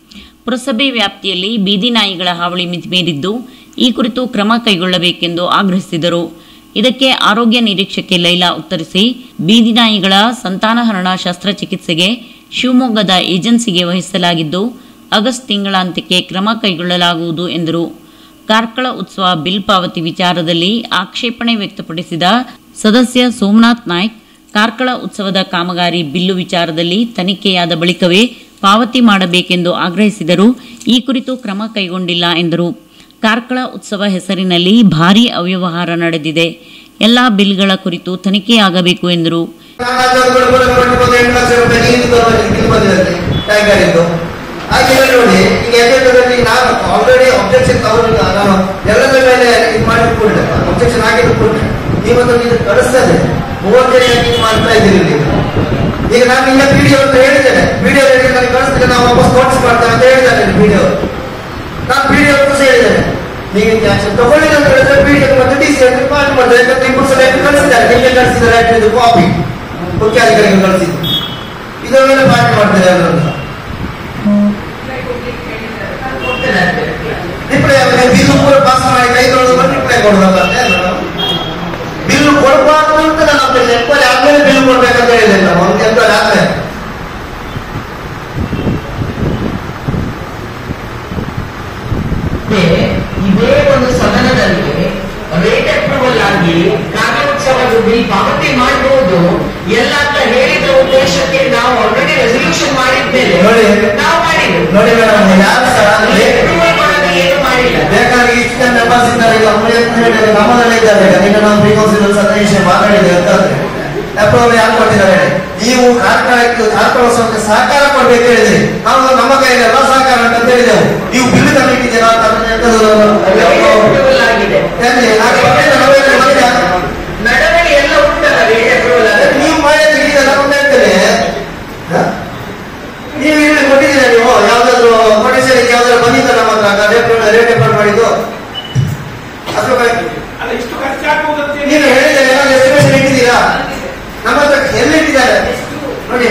ಪುರಸಭೆ ವ್ಯಾಪ್ತಿಯಲ್ಲಿ ಬೀದಿ ನಾಯಿಗಳ ಹಾವಳಿ ಮಿತಿಮೀರಿದ್ದು ಈ ಕುರಿತು ಕ್ರಮ ಕೈಗೊಳ್ಳಬೇಕೆಂದು ಆಗ್ರಹಿಸಿದರು ಇದಕ್ಕೆ ಆರೋಗ್ಯ ನಿರೀಕ್ಷಕಿ ಲೈಲಾ ಉತ್ತರಿಸಿ ಬೀದಿ ನಾಯಿಗಳ ಸಂತಾನಹರಣ ಶಸ್ತ್ರಚಿಕಿತ್ಸೆಗೆ ಶಿವಮೊಗ್ಗದ ಏಜೆನ್ಸಿಗೆ ವಹಿಸಲಾಗಿದ್ದು ಆಗಸ್ಟ್ ತಿಂಗಳಾಂತ್ಯಕ್ಕೆ ಕ್ರಮ ಕೈಗೊಳ್ಳಲಾಗುವುದು ಎಂದರು ಕಾರ್ಕಳ ಉತ್ಸವ ಬಿಲ್ ಪಾವತಿ ವಿಚಾರದಲ್ಲಿ ಆಕ್ಷೇಪಣೆ ವ್ಯಕ್ತಪಡಿಸಿದ ಸದಸ್ಯ ಸೋಮನಾಥ್ ನಾಯ್ಕ್ ಕಾರ್ಕಳ ಉತ್ಸವದ ಕಾಮಗಾರಿ ಬಿಲ್ಲು ವಿಚಾರದಲ್ಲಿ ತನಿಖೆಯಾದ ಬಳಿಕವೇ ಪಾವತಿ ಮಾಡಬೇಕೆಂದು ಆಗ್ರಹಿಸಿದರು ಈ ಕುರಿತು ಕ್ರಮ ಕೈಗೊಂಡಿಲ್ಲ ಎಂದರು ಕಾರ್ಕಳ ಉತ್ಸವ ಹೆಸರಿನಲ್ಲಿ ಭಾರೀ ಅವ್ಯವಹಾರ ನಡೆದಿದೆ ಎಲ್ಲ ಬಿಲ್ಗಳ ಕುರಿತು ತನಿಖೆಯಾಗಬೇಕು ಎಂದರು ಎಂಟು ಲಕ್ಷ ರೂಪಾಯಿ ನೀರು ತಗೊಂಡು ಬಿಲ್ ಬಂದಿರುತ್ತೆ ಟ್ಯಾಂಕರ್ ಇದ್ದು ಹಾಗೆ ನೋಡಿ ಈಗ ಎಜೆಂಡದಲ್ಲಿ ನಾನು ಆಲ್ರೆಡಿ ಅಬ್ಜೆಕ್ಷನ್ ತಗೊಂಡಿಲ್ಲ ನಾನು ಎಲ್ಲರ ಮೇಲೆ ಇದು ಮಾಡಿಟ್ಕೊಂಡೆ ಅಬ್ಜೆಕ್ಷನ್ ಹಾಕಿಟ್ಕೊಂಡೆ ನೀವೊಂದು ಇದು ಕಳಿಸ್ತದೆ ಮೂವತ್ತೈದು ಇದು ಮಾಡ್ತಾ ಇದ್ದೀರಿ ನೀವು ಈಗ ನಾನು ಈಗ ವಿಡಿಯೋ ಅಂತ ಹೇಳಿದ್ದೇನೆ ವಿಡಿಯೋ ಹೇಳಿ ನನಗೆ ಕಳಿಸ್ತಾರೆ ನಾವು ವಾಪಸ್ ನೋಟಿಸ್ ಮಾಡ್ತೇವೆ ಅಂತ ಹೇಳಿದ್ದಾರೆ ವಿಡಿಯೋ ನಾನು ವಿಡಿಯೋ ಅಂತ ಹೇಳಿದ್ದೇನೆ ನೀವು ಆಕ್ಷನ್ ತಗೊಳ್ಳಿಲ್ಲ ಅಂತ ಹೇಳಿದ್ರೆ ವಿಡಿಯೋ ಮತ್ತೆ ಡಿ ಸಿ ಅಂತ ಪಾಸ್ ಮಾಡ್ತಾರೆ ಯಾಕಂದ್ರೆ ಇಬ್ಬರು ಸಲ ಕಳಿಸಿದ್ದಾರೆ ನಿಮಗೆ ಕಳಿಸಿದ್ದಾರೆ ಇದು ಕಾಪಿ ಮುಖ್ಯಾಧಿಕಾರಿಗಳು ಕಳಿಸಿದ್ದು ಇದರ ಮೇಲೆ ಪಾಠ ಮಾಡ್ತಾರೆ ಎಲ್ಲರನ್ನು ರಿಪ್ಲೈ ಆಗಿದೆ ಬಿಲ್ಲು ಪೂರ ಪಾಸ್ ಮಾಡಿ ಕೈ ತೊಳೆದು ರಿಪ್ಲೈ ಕೊಡೋದಲ್ಲ ಅಂತ ಎಲ್ಲ ಬಿಲ್ಲು ಕೊಡಬಾರ್ದು ಅಂತ ನಾನು ಅಪೇಕ್ಷೆ ಎಕ್ವರಿ ಆದ್ಮೇಲೆ ಬಿಲ್ ಕೊಡ್ಬೇಕಂತ ಹೇಳಿದೆ ನಾವು ಒಂದು ಎಂಕ್ವೈರಿ ಆದ್ಮೇಲೆ ಇದೇ ಒಂದು ಸದನದಲ್ಲಿ ರೇಟ್ ಅಪ್ರೂವಲ್ ಆಗಿ ಕಾರ್ಯೋತ್ಸವದ ಬಿಲ್ ಪಾವತಿ ಮಾಡಬಹುದು ಎಲ್ಲ ಅಂತ ಹೇಳಿದ ಉದ್ದೇಶಕ್ಕೆ ನಾವು ಆಲ್ರೆಡಿ ರೆಸಲ್ಯೂಷನ್ ಮಾಡಿದ್ಮೇಲೆ ನೋಡಿ. ನಾವು ಮಾಡಿದ್ವಿ ನೋಡಿ ಮೇಡಮ್ ಯಾರು ಸಹ ರೇಟ್ ಅಪ್ರೂವಲ್ ಮಾಡೋದು ಏನು ಮಾಡಿಲ್ಲ ಬೇಕಾಗಿ ಇಷ್ಟು ಜನ ಮೆಂಬರ್ಸ್ ಇದ್ದಾರೆ ಈಗ ಅವ್ರು ಅಂತ ಹೇಳಿದ್ರೆ ನಮ್ಮದಲ್ಲೇ ಇದ್ದಾರೆ ಈಗ ನಿನ್ನ ನಾವು ಪ್ರೀ ಕೌನ್ಸಿಲ್ ಸದಸ್ಯ ಮಾತಾಡಿದೆ ಅಂತಂದ್ರೆ ಅಪ್ರೂವಲ್ ಯಾರು ಕೊಟ್ಟಿದ್ದಾರೆ ಹೇಳಿ? ನೀವು ಕಾರ್ಕಳಕ್ಕೆ ಕಾರ್ಕಳೋತ್ಸವಕ್ಕೆ ಸಹಕಾರ ಕೊಡ್ಬೇಕು ಹೇಳಿದ್ರಿ ನಾವು ನಮ್ಮ ಕೈಯಲ್ಲಿ ಎಲ್ಲ ಸಹಕಾರ ಅಂತ ಹೇಳಿದೆವು ನೀವು ಬಿಲ್ ತಂದಿಟ್ಟಿದ್ದೀರಾ ಅಂತ ರೇಟ್ ಅಪ್ರೂವಲ್ ಆಗಿದೆ ಹೇಳಿ, ಹಾಗೆ ಮತ್ತೆ ನಾವೇನು ಮಾಡಿದ್ಯಾ? ನಡವಳಿ ಎಲ್ಲ ಉಂಟಲ್ಲ ರೇಟ್ ಅಪ್ರೂವಲ್ ಆಗಿದೆ ನೀವು ಮಾಡಿದ್ರೆ ಈಗ ನಮ್ಮ ಹೇಳ್ತೇನೆ ನೀವು ಇಲ್ಲಿ ಕೊಟ್ಟಿದ್ದೀರಾ ನೀವು ಯಾವ್ದಾದ್ರು ಕೊಟೇಶನ್ ಯಾವ್ದಾದ್ರು ಬಂದಿದ್ದ ನಮ್ಮ ಹತ್ರ ರೇಟ್ ರೇಟ್ ರೆಕಾರ್ಡ್ ಮಾಡಿದ್ದು ಅದ್ರ ಬಗ್ಗೆ ನೀನು ಹೇಳಿದ್ರೆ ಎಸ್ಟಿಮೇಷನ್ ಇಟ್ಟಿದ್ದೀರಾ ನಮ್ಮ ಹತ್ರ ಎಲ್ಲಿ ಇಟ್ಟಿದ್ದಾರೆ ನೋಡಿ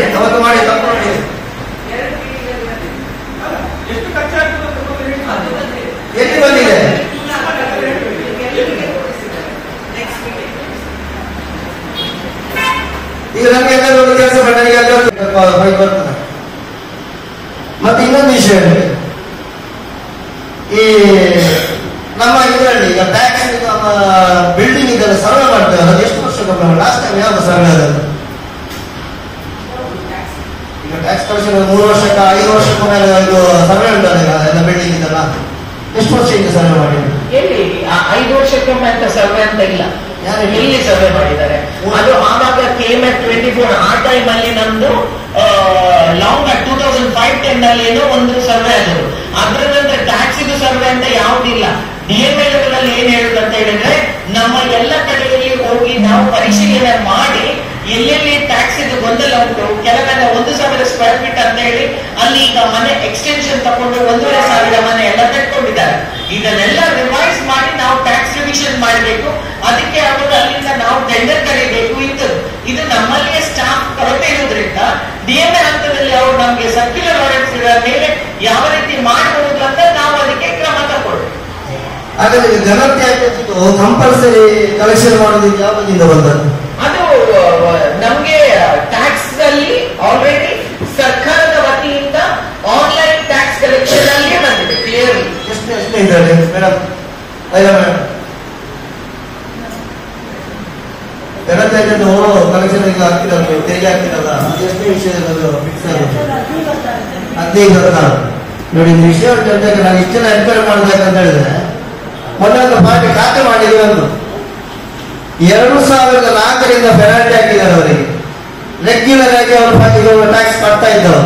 ಈಗ ನಮ್ಗೆ ಎಲ್ಲರೂ ಒಂದು ಕೆಲಸ ಮಾಡಿ ನನಗೆ ಎಲ್ಲರೂ ಬೈಕ್ ಬರ್ತದೆ ಮತ್ತೆ ಇನ್ನೊಂದು ವಿಷಯ ಹೇಳಿ. ಈ ನಮ್ಮ ಇದರಲ್ಲಿ ಈಗ ಟ್ಯಾಕ್ಸ್ ನಮ್ಮ ಬಿಲ್ಡಿಂಗ್ ಇದೆಲ್ಲ ಸರ್ವೆ ಮಾಡ್ತೇವೆ ಅದು ಎಷ್ಟು ವರ್ಷಕ್ಕೊಮ್ಮೆ ಲಾಸ್ಟ್ ಟೈಮ್ ಯಾವ್ದು ಸರ್ವೆ ಆದದ್ದು ಈಗ ಟ್ಯಾಕ್ಸ್ ಕಲೆಕ್ಷನ್ ಮೂರು ವರ್ಷಕ್ಕ ಐದು ವರ್ಷಕ್ಕೊಮ್ಮೆ ಇದು ಸರ್ವೆ ಉಂಟಲ್ಲ ಈಗ ಎಲ್ಲ ಬಿಲ್ಡಿಂಗ್ ಇದೆಲ್ಲ ಎಷ್ಟು ವರ್ಷದಿಂದ ಸರ್ವೆ ಮಾಡಿ ಎಲ್ಲಿ ಆ ಐದು ವರ್ಷಕ್ಕೊಮ್ಮೆ ಅಂತ ಸರ್ವೆ ಅಂತ ಇಲ್ಲ ಯಾರು ಎಲ್ಲಿ ಸರ್ವೆ ಮಾಡಿದ್ದಾರೆ ಅದು ಆವಾಗ K M F twenty four ಆ ಟೈಮ್ ಅಲ್ಲಿ ನಮ್ದು long two thousand five ten ಅಲ್ಲಿ ಏನೋ ಒಂದು ಸರ್ವೆ ಆದರು ಅದ್ರ ನಂತರ ಟ್ಯಾಕ್ಸ್ ಇದು ಸರ್ವೆ ಅಂತ ಯಾವುದಿಲ್ಲ ಡಿ ಎಂ ಎಲ್ ಏನ್ ಹೇಳುದು ಅಂತ ಹೇಳಿದ್ರೆ ನಮ್ಮ ಎಲ್ಲ ಕಡೆಯಲ್ಲಿ ಹೋಗಿ ನಾವು ಪರಿಶೀಲನೆ ಮಾಡಿ ಎಲ್ಲೆಲ್ಲಿ ಟ್ಯಾಕ್ಸ್ ಇದು ಗೊಂದಲ ಉಂಟು ಕೆಲವೆಲ್ಲ ಒಂದು ಸಾವಿರ ಸ್ಕ್ವೇರ್ ಫೀಟ್ ಅಂತ ಹೇಳಿ ಅಲ್ಲಿ ಈಗ ಮನೆ ಎಕ್ಸ್ಟೆನ್ಷನ್ ತಗೊಂಡು ಒಂದೂವರೆ ಸಾವಿರ ಮನೆ ಎಲ್ಲ ಕಟ್ಕೊಂಡಿದ್ದಾರೆ ಇದನ್ನೆಲ್ಲ ರಿವೈಸ್ ಮಾಡಿ ನಾವು ಟ್ಯಾಕ್ಸ್ ರಿವಿಷನ್ ಮಾಡಬೇಕು ಅದಕ್ಕೆ ಅವರು ಅಲ್ಲಿಂದ ನಾವು ಟೆಂಡರ್ ಕರೀಬೇಕು ಇಂಥದ್ದು ಇದು ನಮ್ಮಲ್ಲಿಯೇ ಸ್ಟಾಫ್ ಕೊರತೆ ಇರುವುದರಿಂದ ಡಿಎಂಎ ಹಂತದಲ್ಲಿ ಅವರು ನಮಗೆ ಸರ್ಕ್ಯುಲರ್ ಆರ್ಡರ್ಸ್ ಇರೋ ಮೇಲೆ ಯಾವ ರೀತಿ ಮಾಡಬಹುದು ಅಂತ ನಾವು ಅದಕ್ಕೆ ಕ್ರಮ ತಗೊಳ್ಬೇಕು ಹಾಗಾದ್ರೆ ಈಗ ಜನಪ್ರಿಯ ಕಂಪಲ್ಸರಿ ಕಲೆಕ್ಷನ್ ಮಾಡೋದಕ್ಕೆ ಯಾವ್ದದಿಂದ ಬಂದದ್ದು ಅದು ಆ, ನಮ್ಗೆ ಟ್ಯಾಕ್ಸ್ ಅಲ್ಲಿ ಆಲ್ರೆಡಿ ಸರ್ಕಾರದ ವತಿಯಿಂದ ಆನ್ಲೈನ್ ಟ್ಯಾಕ್ಸ್ ಕಲೆಕ್ಷನ್ ಅಲ್ಲಿಯೇ ಬಂದಿದೆ ಕ್ಲಿಯರ್ಲಿ ಎಷ್ಟು ಎಷ್ಟು ಇದರಲ್ಲಿ ಮೇಡಮ್ ಐದಾ ಮೇಡಮ್ ಜನತೆಯದ್ದು ಕಲೆಕ್ಷನ್ ಈಗ ಹಾಕಿದಲ್ಲ ತೆರಿಗೆ ಹಾಕಿದಲ್ಲ ಅದು ಎಷ್ಟು ವಿಷಯದಲ್ಲಿ ಫಿಕ್ಸ್ ಆಗುತ್ತೆ ಹದಿನೈದು ಹದಿನಾರು ನೋಡಿ ಇದು ವಿಷಯ ಉಂಟು ನಾನು ಇಷ್ಟೆಲ್ಲ ಎನ್ಕ್ವೈರಿ ಮಾಡ್ಬೇಕಂತ ಹೇಳಿದ್ರೆ ಮೊನ್ನೆ ಒಂದು ಪಾರ್ಟಿ ಖಾತೆ ಮಾಡಿದ್ರು ಒಂದು ಎರಡು ಸಾವಿರದ ನಾಲ್ಕರಿಂದ ಪೆನಾಲ್ಟಿ ಹಾಕಿದ್ದಾರೆ ಅವರಿಗೆ ರೆಗ್ಯುಲರ್ ಆಗಿ ಅವರು ಪಾರ್ಟಿಗೆ ಟ್ಯಾಕ್ಸ್ ಕಟ್ತಾ ಇದ್ದವರು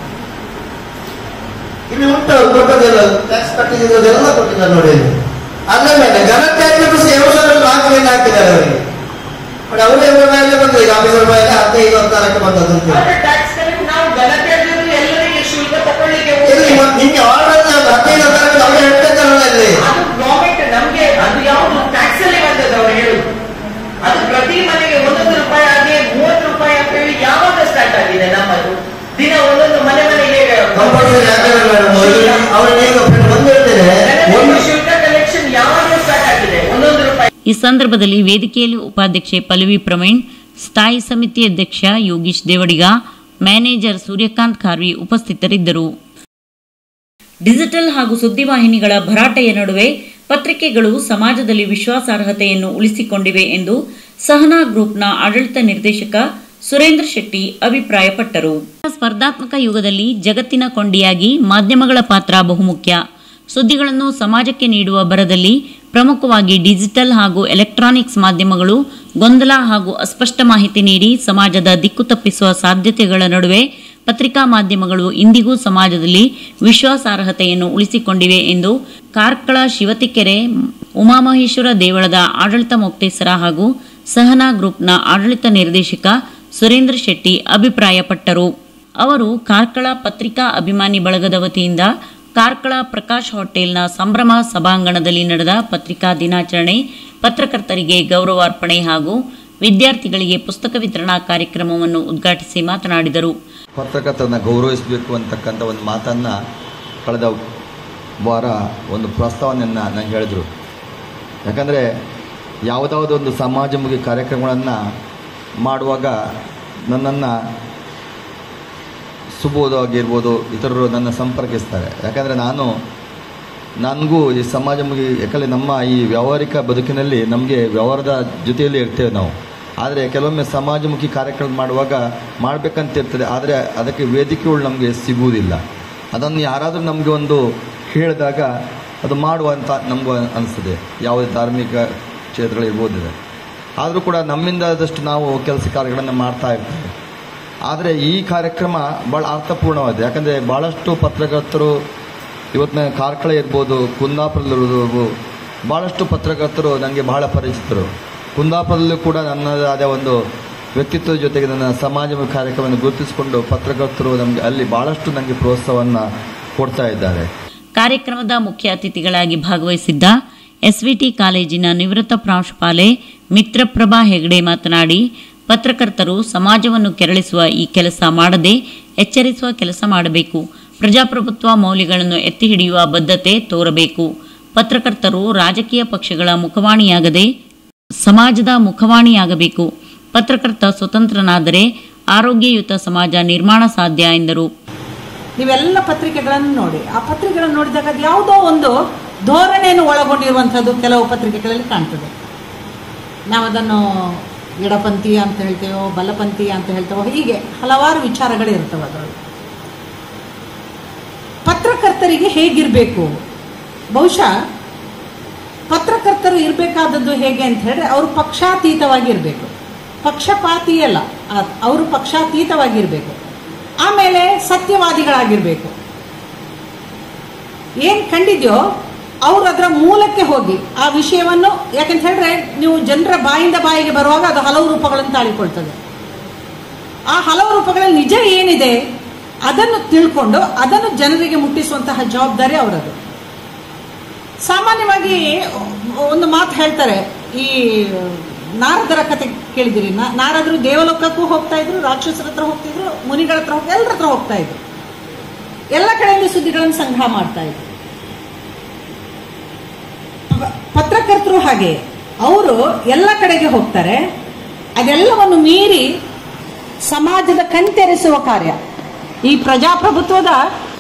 ಇಲ್ಲಿ ಉಂಟು ಅವ್ರು ಕೊಟ್ಟದೆಲ್ಲ ಟ್ಯಾಕ್ಸ್ ಕಟ್ಟಿದ್ದೆಲ್ಲ ಕೊಟ್ಟಿದ್ದಾರೆ ನೋಡಿ ಇಲ್ಲಿ. ಅದ್ರ ಮೇಲೆ ಘನತೆ ಹಾಕಿದ್ರು ಸಹ ಎರಡು ಸಾವಿರದ ನಾಲ್ಕರಿಂದ ಹಾಕಿದ್ದಾರೆ ಅವರಿಗೆ ನೋಡಿ ಅವರೇ ಇವರ ಮೇಲೆ ಬಂದ್ರೆ ಈಗ ಆಫೀಸರ್ ಮೇಲೆ ಹದಿನೈದು ಹದಿನಾರಕ್ಕೆ ಬಂದದ್ದು ಅಂತ ಹೇಳಿ. ಟ್ಯಾಕ್ಸ್ ಕಲೆಕ್ಟ್ ನಾವು ಗಲಭೆಯಲ್ಲಿರೋ ಎಲ್ಲರಿಗೆ ಶುಲ್ಕ ತಗೊಳ್ಳಿಕ್ಕೆ ಇಲ್ಲಿ ಹೋಗಿ ಮತ್ತೆ ನಿಮ್ಗೆ ಆರ್ಡರ್ ಹದಿನೈದು ಹದಿನಾರಕ್ಕೆ ಅವ್ರು ಹೇಳ್ತಿದ್ದಾರಲ್ಲ ಇಲ್ಲಿ ಅದು ಗವರ್ಮೆಂಟ್ ನಮ್ಗೆ ಅದು ಯಾವುದು ಟ್ಯಾಕ್ಸ್ ಅಲ್ಲಿ ಬಂದದ್ದು ಅವ್ರು ಹೇಳುದು ಅದು ಪ್ರತಿ ಮನೆಗೆ ಒಂದೊಂದು ರೂಪಾಯಿ ಆಗಿ ಮೂವತ್ತು ರೂಪಾಯಿ ಅಂತ ಹೇಳಿ ಯಾವಾಗ ಸ್ಟಾರ್ಟ್ ಆಗಿದೆ ನಮ್ಮದು ದಿನ ಒಂದೊಂದು ಮನೆ ಮನೆಗೆ ಕಂಪಲ್ಸರಿ ಹಾಕಿದ್ದಾರೆ ಮೇಡಮ್ ಅವ್ರಿಗೆ ಈಗ ಬಂದು ಹೇಳ್ತೇನೆ ಒಂದು ಶುಲ್ಕ ಕಲೆಕ್ಷನ್ ಯಾವಾಗ ಸ್ಟಾರ್ಟ್ ಆಗಿದೆ ಒಂದೊಂದು ರೂಪಾಯಿ ಈ ಸಂದರ್ಭದಲ್ಲಿ ವೇದಿಕೆಯಲ್ಲಿ ಉಪಾಧ್ಯಕ್ಷೆ ಪಲ್ಲವಿ ಪ್ರವೀಣ್ ಸ್ಥಾಯಿ ಸಮಿತಿ ಅಧ್ಯಕ್ಷ ಯೋಗೀಶ್ ದೇವಡಿಗ ಮ್ಯಾನೇಜರ್ ಸೂರ್ಯಕಾಂತ್ ಖಾರ್ವಿ ಉಪಸ್ಥಿತರಿದ್ದರು ಡಿಜಿಟಲ್ ಹಾಗೂ ಸುದ್ದಿವಾಹಿನಿಗಳ ಭರಾಟೆಯ ನಡುವೆ ಪತ್ರಿಕೆಗಳು ಸಮಾಜದಲ್ಲಿ ವಿಶ್ವಾಸಾರ್ಹತೆಯನ್ನು ಉಳಿಸಿಕೊಂಡಿವೆ ಎಂದು ಸಹನಾ ಗ್ರೂಪ್ನ ಆಡಳಿತ ನಿರ್ದೇಶಕ ಸುರೇಂದ್ರ ಶೆಟ್ಟಿ ಅಭಿಪ್ರಾಯಪಟ್ಟರು ಸ್ಪರ್ಧಾತ್ಮಕ ಯುಗದಲ್ಲಿ ಜಗತ್ತಿನ ಕೊಂಡಿಯಾಗಿ ಮಾಧ್ಯಮಗಳ ಪಾತ್ರ ಬಹುಮುಖ್ಯ ಸುದ್ದಿಗಳನ್ನು ಸಮಾಜಕ್ಕೆ ನೀಡುವ ಬರದಲ್ಲಿ ಪ್ರಮುಖವಾಗಿ ಡಿಜಿಟಲ್ ಹಾಗೂ ಎಲೆಕ್ಟ್ರಾನಿಕ್ಸ್ ಮಾಧ್ಯಮಗಳು ಗೊಂದಲ ಹಾಗೂ ಅಸ್ಪಷ್ಟ ಮಾಹಿತಿ ನೀಡಿ ಸಮಾಜದ ದಿಕ್ಕು ತಪ್ಪಿಸುವ ಸಾಧ್ಯತೆಗಳ ನಡುವೆ ಪತ್ರಿಕಾ ಮಾಧ್ಯಮಗಳು ಇಂದಿಗೂ ಸಮಾಜದಲ್ಲಿ ವಿಶ್ವಾಸಾರ್ಹತೆಯನ್ನು ಉಳಿಸಿಕೊಂಡಿವೆ ಎಂದು ಕಾರ್ಕಳ ಶಿವತಿಕೆರೆ ಉಮಾಮಹೇಶ್ವರ ದೇವಳದ ಆಡಳಿತ ಮೊಕ್ತೇಸರ ಹಾಗೂ ಸಹನಾ ಗ್ರೂಪ್ನ ಆಡಳಿತ ನಿರ್ದೇಶಕ ಸುರೇಂದ್ರ ಶೆಟ್ಟಿ ಅಭಿಪ್ರಾಯಪಟ್ಟರು ಅವರು ಕಾರ್ಕಳ ಪತ್ರಿಕಾ ಅಭಿಮಾನಿ ಬಳಗದ ವತಿಯಿಂದ ಕಾರ್ಕಳ ಪ್ರಕಾಶ್ ಹೋಟೆಲ್ನ ಸಂಭ್ರಮ ಸಭಾಂಗಣದಲ್ಲಿ ನಡೆದ ಪತ್ರಿಕಾ ದಿನಾಚರಣೆ ಪತ್ರಕರ್ತರಿಗೆ ಗೌರವಾರ್ಪಣೆ ಹಾಗೂ ವಿದ್ಯಾರ್ಥಿಗಳಿಗೆ ಪುಸ್ತಕ ವಿತರಣಾ ಕಾರ್ಯಕ್ರಮವನ್ನು ಉದ್ಘಾಟಿಸಿ ಮಾತನಾಡಿದರು ಪತ್ರಕರ್ತರನ್ನ ಗೌರವಿಸಬೇಕು ಅಂತಕ್ಕಂಥ ಒಂದು ಮಾತನ್ನು ಕಳೆದ ವಾರ ಒಂದು ಪ್ರಸ್ತಾವನೆಯನ್ನು ನಂಗೆ ಹೇಳಿದರು ಯಾಕಂದರೆ ಯಾವುದಾವುದೋ ಒಂದು ಸಮಾಜಮುಖಿ ಕಾರ್ಯಕ್ರಮಗಳನ್ನು ಮಾಡುವಾಗ ನನ್ನನ್ನು ಸುಬೋಧ ಆಗಿರ್ಬೋದು ಇತರರು ನನ್ನ ಸಂಪರ್ಕಿಸ್ತಾರೆ ಯಾಕಂದರೆ ನಾನು ನನಗೂ ಈ ಸಮಾಜಮುಖಿ ಯಾಕಂದರೆ ನಮ್ಮ ಈ ವ್ಯಾವಹಾರಿಕ ಬದುಕಿನಲ್ಲಿ ನಮಗೆ ವ್ಯವಹಾರದ ಜೊತೆಯಲ್ಲಿ ಇರ್ತೇವೆ ನಾವು ಆದರೆ ಕೆಲವೊಮ್ಮೆ ಸಮಾಜಮುಖಿ ಕಾರ್ಯಕ್ರಮ ಮಾಡುವಾಗ ಮಾಡಬೇಕಂತ ಇರ್ತದೆ ಆದರೆ ಅದಕ್ಕೆ ವೇದಿಕೆಗಳು ನಮಗೆ ಸಿಗುವುದಿಲ್ಲ ಅದನ್ನು ಯಾರಾದರೂ ನಮಗೆ ಒಂದು ಹೇಳಿದಾಗ ಅದು ಮಾಡುವಂತ ನಮಗೂ ಅನಿಸ್ತದೆ ಯಾವುದೇ ಧಾರ್ಮಿಕ ಕ್ಷೇತ್ರಗಳಿರ್ಬೋದಿದೆ ಆದರೂ ಕೂಡ ನಮ್ಮಿಂದ ಆದಷ್ಟು ನಾವು ಕೆಲಸ ಕಾರ್ಯಗಳನ್ನು ಮಾಡ್ತಾ ಇರ್ತೇವೆ ಆದರೆ ಈ ಕಾರ್ಯಕ್ರಮ ಭಾಳ ಅರ್ಥಪೂರ್ಣವಾಗಿದೆ ಯಾಕಂದರೆ ಭಾಳಷ್ಟು ಪತ್ರಕರ್ತರು ಇವತ್ತಿನ ಕಾರ್ಕಳ ಇರ್ಬೋದು ಕುಂದಾಪುರದಲ್ಲಿರ್ಬೋದು ಭಾಳಷ್ಟು ಪತ್ರಕರ್ತರು ನನಗೆ ಬಹಳ ಪರಿಚಿತರು ಕುಂದಾಪುರದಲ್ಲೂ ಕೂಡ ನನ್ನದಾದ ಒಂದು ವ್ಯಕ್ತಿತ್ವದ ಜೊತೆಗೆ ನನ್ನ ಸಮಾಜಮುಖಿ ಕಾರ್ಯಕ್ರಮವನ್ನು ಗುರುತಿಸಿಕೊಂಡು ಪತ್ರಕರ್ತರು ನಮಗೆ ಅಲ್ಲಿ ಭಾಳಷ್ಟು ನನಗೆ ಪ್ರೋತ್ಸಾಹವನ್ನು ಕೊಡ್ತಾ ಇದ್ದಾರೆ ಕಾರ್ಯಕ್ರಮದ ಮುಖ್ಯ ಅತಿಥಿಗಳಾಗಿ ಭಾಗವಹಿಸಿದ್ದ ಎಸ್ವಿಟಿ ಕಾಲೇಜಿನ ನಿವೃತ್ತ ಪ್ರಾಂಶುಪಾಲೆ ಮಿತ್ರಪ್ರಭಾ ಹೆಗಡೆ ಮಾತನಾಡಿ ಪತ್ರಕರ್ತರು ಸಮಾಜವನ್ನು ಕೆರಳಿಸುವ ಈ ಕೆಲಸ ಮಾಡದೆ ಎಚ್ಚರಿಸುವ ಕೆಲಸ ಮಾಡಬೇಕು ಪ್ರಜಾಪ್ರಭುತ್ವ ಮೌಲ್ಯಗಳನ್ನು ಎತ್ತಿ ಹಿಡಿಯುವ ಬದ್ಧತೆ ತೋರಬೇಕು ಪತ್ರಕರ್ತರು ರಾಜಕೀಯ ಪಕ್ಷಗಳ ಮುಖವಾಣಿಯಾಗದೆ ಸಮಾಜದ ಮುಖವಾಣಿಯಾಗಬೇಕು ಪತ್ರಕರ್ತ ಸ್ವತಂತ್ರನಾದರೆ ಆರೋಗ್ಯಯುತ ಸಮಾಜ ನಿರ್ಮಾಣ ಸಾಧ್ಯ ಎಂದರು ನೀವೆಲ್ಲ ಪತ್ರಿಕೆಗಳನ್ನು ನೋಡಿ ಆ ಪತ್ರಿಕೆಗಳನ್ನು ನೋಡಿದಾಗ ಅದು ಯಾವುದೋ ಒಂದು ಧೋರಣೆಯನ್ನು ಒಳಗೊಂಡಿರುವಂಥದ್ದು ಕೆಲವು ಪತ್ರಿಕೆಗಳಲ್ಲಿ ಕಾಣ್ತದೆ ನಾವು ಅದನ್ನು ಎಡಪಂಥಿ ಅಂತ ಹೇಳ್ತೇವೋ ಬಲಪಂಥಿ ಅಂತ ಹೇಳ್ತೇವೋ ಹೀಗೆ ಹಲವಾರು ವಿಚಾರಗಳು ಇರ್ತವೆ ಅದರಲ್ಲಿ ಪತ್ರಕರ್ತರಿಗೆ ಹೇಗಿರಬೇಕು ಬಹುಶಃ ಪತ್ರಕರ್ತರು ಇರಬೇಕಾದದ್ದು ಹೇಗೆ ಅಂತ ಹೇಳಿದ್ರೆ ಅವರು ಪಕ್ಷಾತೀತವಾಗಿರಬೇಕು ಪಕ್ಷಪಾತಿ ಅಲ್ಲ ಆ- ಅವರು ಪಕ್ಷಾತೀತವಾಗಿರಬೇಕು ಆಮೇಲೆ ಸತ್ಯವಾದಿಗಳಾಗಿರಬೇಕು ಏನು ಕಂಡಿದ್ಯೋ ಅವರು ಅದರ ಮೂಲಕ್ಕೆ ಹೋಗಿ ಆ ವಿಷಯವನ್ನು ಯಾಕಂತ ಹೇಳಿದ್ರೆ ನೀವು ಜನರ ಬಾಯಿಂದ ಬಾಯಿಗೆ ಬರುವಾಗ ಅದು ಹಲವು ರೂಪಗಳನ್ನು ತಾಳಿಕೊಳ್ತದೆ ಆ ಹಲವು ರೂಪಗಳಲ್ಲಿ ನಿಜ ಏನಿದೆ ಅದನ್ನು ತಿಳ್ಕೊಂಡು ಅದನ್ನು ಜನರಿಗೆ ಮುಟ್ಟಿಸುವಂತಹ ಜವಾಬ್ದಾರಿ ಅವರದು ಸಾಮಾನ್ಯವಾಗಿ ಒಂದು ಮಾತು ಹೇಳ್ತಾರೆ ಈ ನಾರದರ ಕತೆ ಕೇಳಿದಿರಿ ನಾ- ನಾರದರು ದೇವಲೋಕಕ್ಕೂ ಹೋಗ್ತಾ ಇದ್ರು ರಾಕ್ಷಸರ ಹತ್ರ ಹೋಗ್ತಿದ್ರು ಮುನಿಗಳ ಹತ್ರ ಹೋಗ್ತಾ ಎಲ್ಲರ ಹತ್ರ ಹೋಗ್ತಾ ಇದ್ರು ಎಲ್ಲ ಕಡೆಯಿಂದ ಸುದ್ದಿಗಳನ್ನು ಸಂಗ್ರಹ ಮಾಡ್ತಾ ಇದ್ರು ಪ- ಪತ್ರಕರ್ತರು ಹಾಗೆ ಅವರು ಎಲ್ಲ ಕಡೆಗೆ ಹೋಗ್ತಾರೆ ಅದೆಲ್ಲವನ್ನು ಮೀರಿ ಸಮಾಜದ ಕಣ್ತೆರೆಸುವ ಕಾರ್ಯ ಈ ಪ್ರಜಾಪ್ರಭುತ್ವದ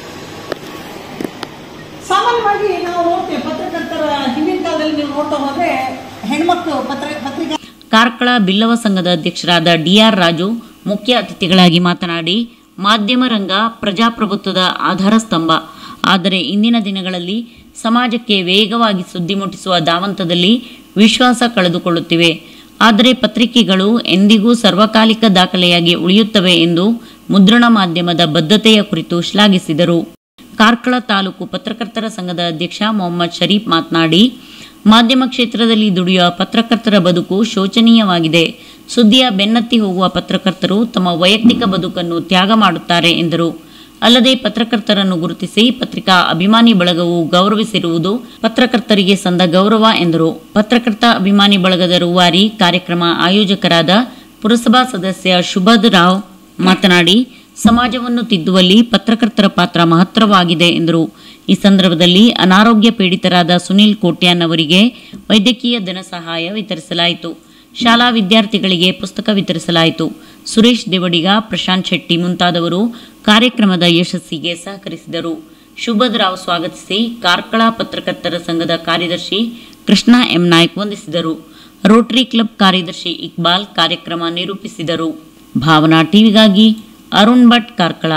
ಸಾಮಾನ್ಯವಾಗಿ ನಾವು ನೋಡ್ತೇವೆ ಪತ್ರಕರ್ತರ ಹಿಂದಿನ ಕಾಲದಲ್ಲಿ ನೀವು ನೋಡ್ತಾ ಹೋದ್ರೆ ಹೆಣ್ಮಕ್ಳು ಪತ್ರ ಪತ್ರಿಕಾ ಕಾರ್ಕಳ ಬಿಲ್ಲವ ಸಂಘದ ಅಧ್ಯಕ್ಷರಾದ ಡಿಆರ್ ರಾಜು ಮುಖ್ಯ ಅತಿಥಿಗಳಾಗಿ ಮಾತನಾಡಿ ಮಾಧ್ಯಮ ರಂಗ ಪ್ರಜಾಪ್ರಭುತ್ವದ ಆಧಾರ ಸ್ತಂಭ ಆದರೆ ಇಂದಿನ ದಿನಗಳಲ್ಲಿ ಸಮಾಜಕ್ಕೆ ವೇಗವಾಗಿ ಸುದ್ದಿ ಮುಟ್ಟಿಸುವ ಧಾವಂತದಲ್ಲಿ ವಿಶ್ವಾಸ ಕಳೆದುಕೊಳ್ಳುತ್ತಿವೆ ಆದರೆ ಪತ್ರಿಕೆಗಳು ಎಂದಿಗೂ ಸರ್ವಕಾಲಿಕ ದಾಖಲೆಯಾಗಿ ಉಳಿಯುತ್ತವೆ ಎಂದು ಮುದ್ರಣ ಮಾಧ್ಯಮದ ಬದ್ಧತೆಯ ಕುರಿತು ಶ್ಲಾಘಿಸಿದರು ಕಾರ್ಕಳ ತಾಲೂಕು ಪತ್ರಕರ್ತರ ಸಂಘದ ಅಧ್ಯಕ್ಷ ಮೊಹಮ್ಮದ್ ಶರೀಫ್ ಮಾತನಾಡಿ ಮಾಧ್ಯಮ ಕ್ಷೇತ್ರದಲ್ಲಿ ದುಡಿಯುವ ಪತ್ರಕರ್ತರ ಬದುಕು ಶೋಚನೀಯವಾಗಿದೆ ಸುದ್ದಿಯ ಬೆನ್ನತ್ತಿ ಹೋಗುವ ಪತ್ರಕರ್ತರು ತಮ್ಮ ವೈಯಕ್ತಿಕ ಬದುಕನ್ನು ತ್ಯಾಗ ಮಾಡುತ್ತಾರೆ ಎಂದರು ಅಲ್ಲದೆ ಪತ್ರಕರ್ತರನ್ನು ಗುರುತಿಸಿ ಪತ್ರಿಕಾ ಅಭಿಮಾನಿ ಬಳಗವು ಗೌರವಿಸಿರುವುದು ಪತ್ರಕರ್ತರಿಗೆ ಸಂದ ಗೌರವ ಎಂದರು ಪತ್ರಕರ್ತ ಅಭಿಮಾನಿ ಬಳಗದ ರೂವಾರಿ ಕಾರ್ಯಕ್ರಮ ಆಯೋಜಕರಾದ ಪುರಸಭಾ ಸದಸ್ಯ ಶುಭದ್ ರಾವ್ ಮಾತನಾಡಿ ಸಮಾಜವನ್ನು ತಿದ್ದುವಲ್ಲಿ ಪತ್ರಕರ್ತರ ಪಾತ್ರ ಮಹತ್ತರವಾಗಿದೆ ಎಂದರು ಈ ಸಂದರ್ಭದಲ್ಲಿ ಅನಾರೋಗ್ಯ ಪೀಡಿತರಾದ ಸುನಿಲ್ ಕೋಟ್ಯಾನ್ ಅವರಿಗೆ ವೈದ್ಯಕೀಯ ಧನ ಸಹಾಯ ವಿತರಿಸಲಾಯಿತು ಶಾಲಾ ವಿದ್ಯಾರ್ಥಿಗಳಿಗೆ ಪುಸ್ತಕ ವಿತರಿಸಲಾಯಿತು ಸುರೇಶ್ ದೇವಡಿಗ ಪ್ರಶಾಂತ್ ಶೆಟ್ಟಿ ಮುಂತಾದವರು ಕಾರ್ಯಕ್ರಮದ ಯಶಸ್ಸಿಗೆ ಸಹಕರಿಸಿದರು ಶುಭದ್ ರಾವ್ ಸ್ವಾಗತಿಸಿ ಕಾರ್ಕಳ ಪತ್ರಕರ್ತರ ಸಂಘದ ಕಾರ್ಯದರ್ಶಿ ಕೃಷ್ಣ ಎಂ ನಾಯ್ಕ್ ವಂದಿಸಿದರು ರೋಟರಿ ಕ್ಲಬ್ ಕಾರ್ಯದರ್ಶಿ ಇಕ್ಬಾಲ್ ಕಾರ್ಯಕ್ರಮ ನಿರೂಪಿಸಿದರು ಭಾವನಾ ಟಿವಿಗಾಗಿ ಅರುಣ್ ಭಟ್ ಕಾರ್ಕಳ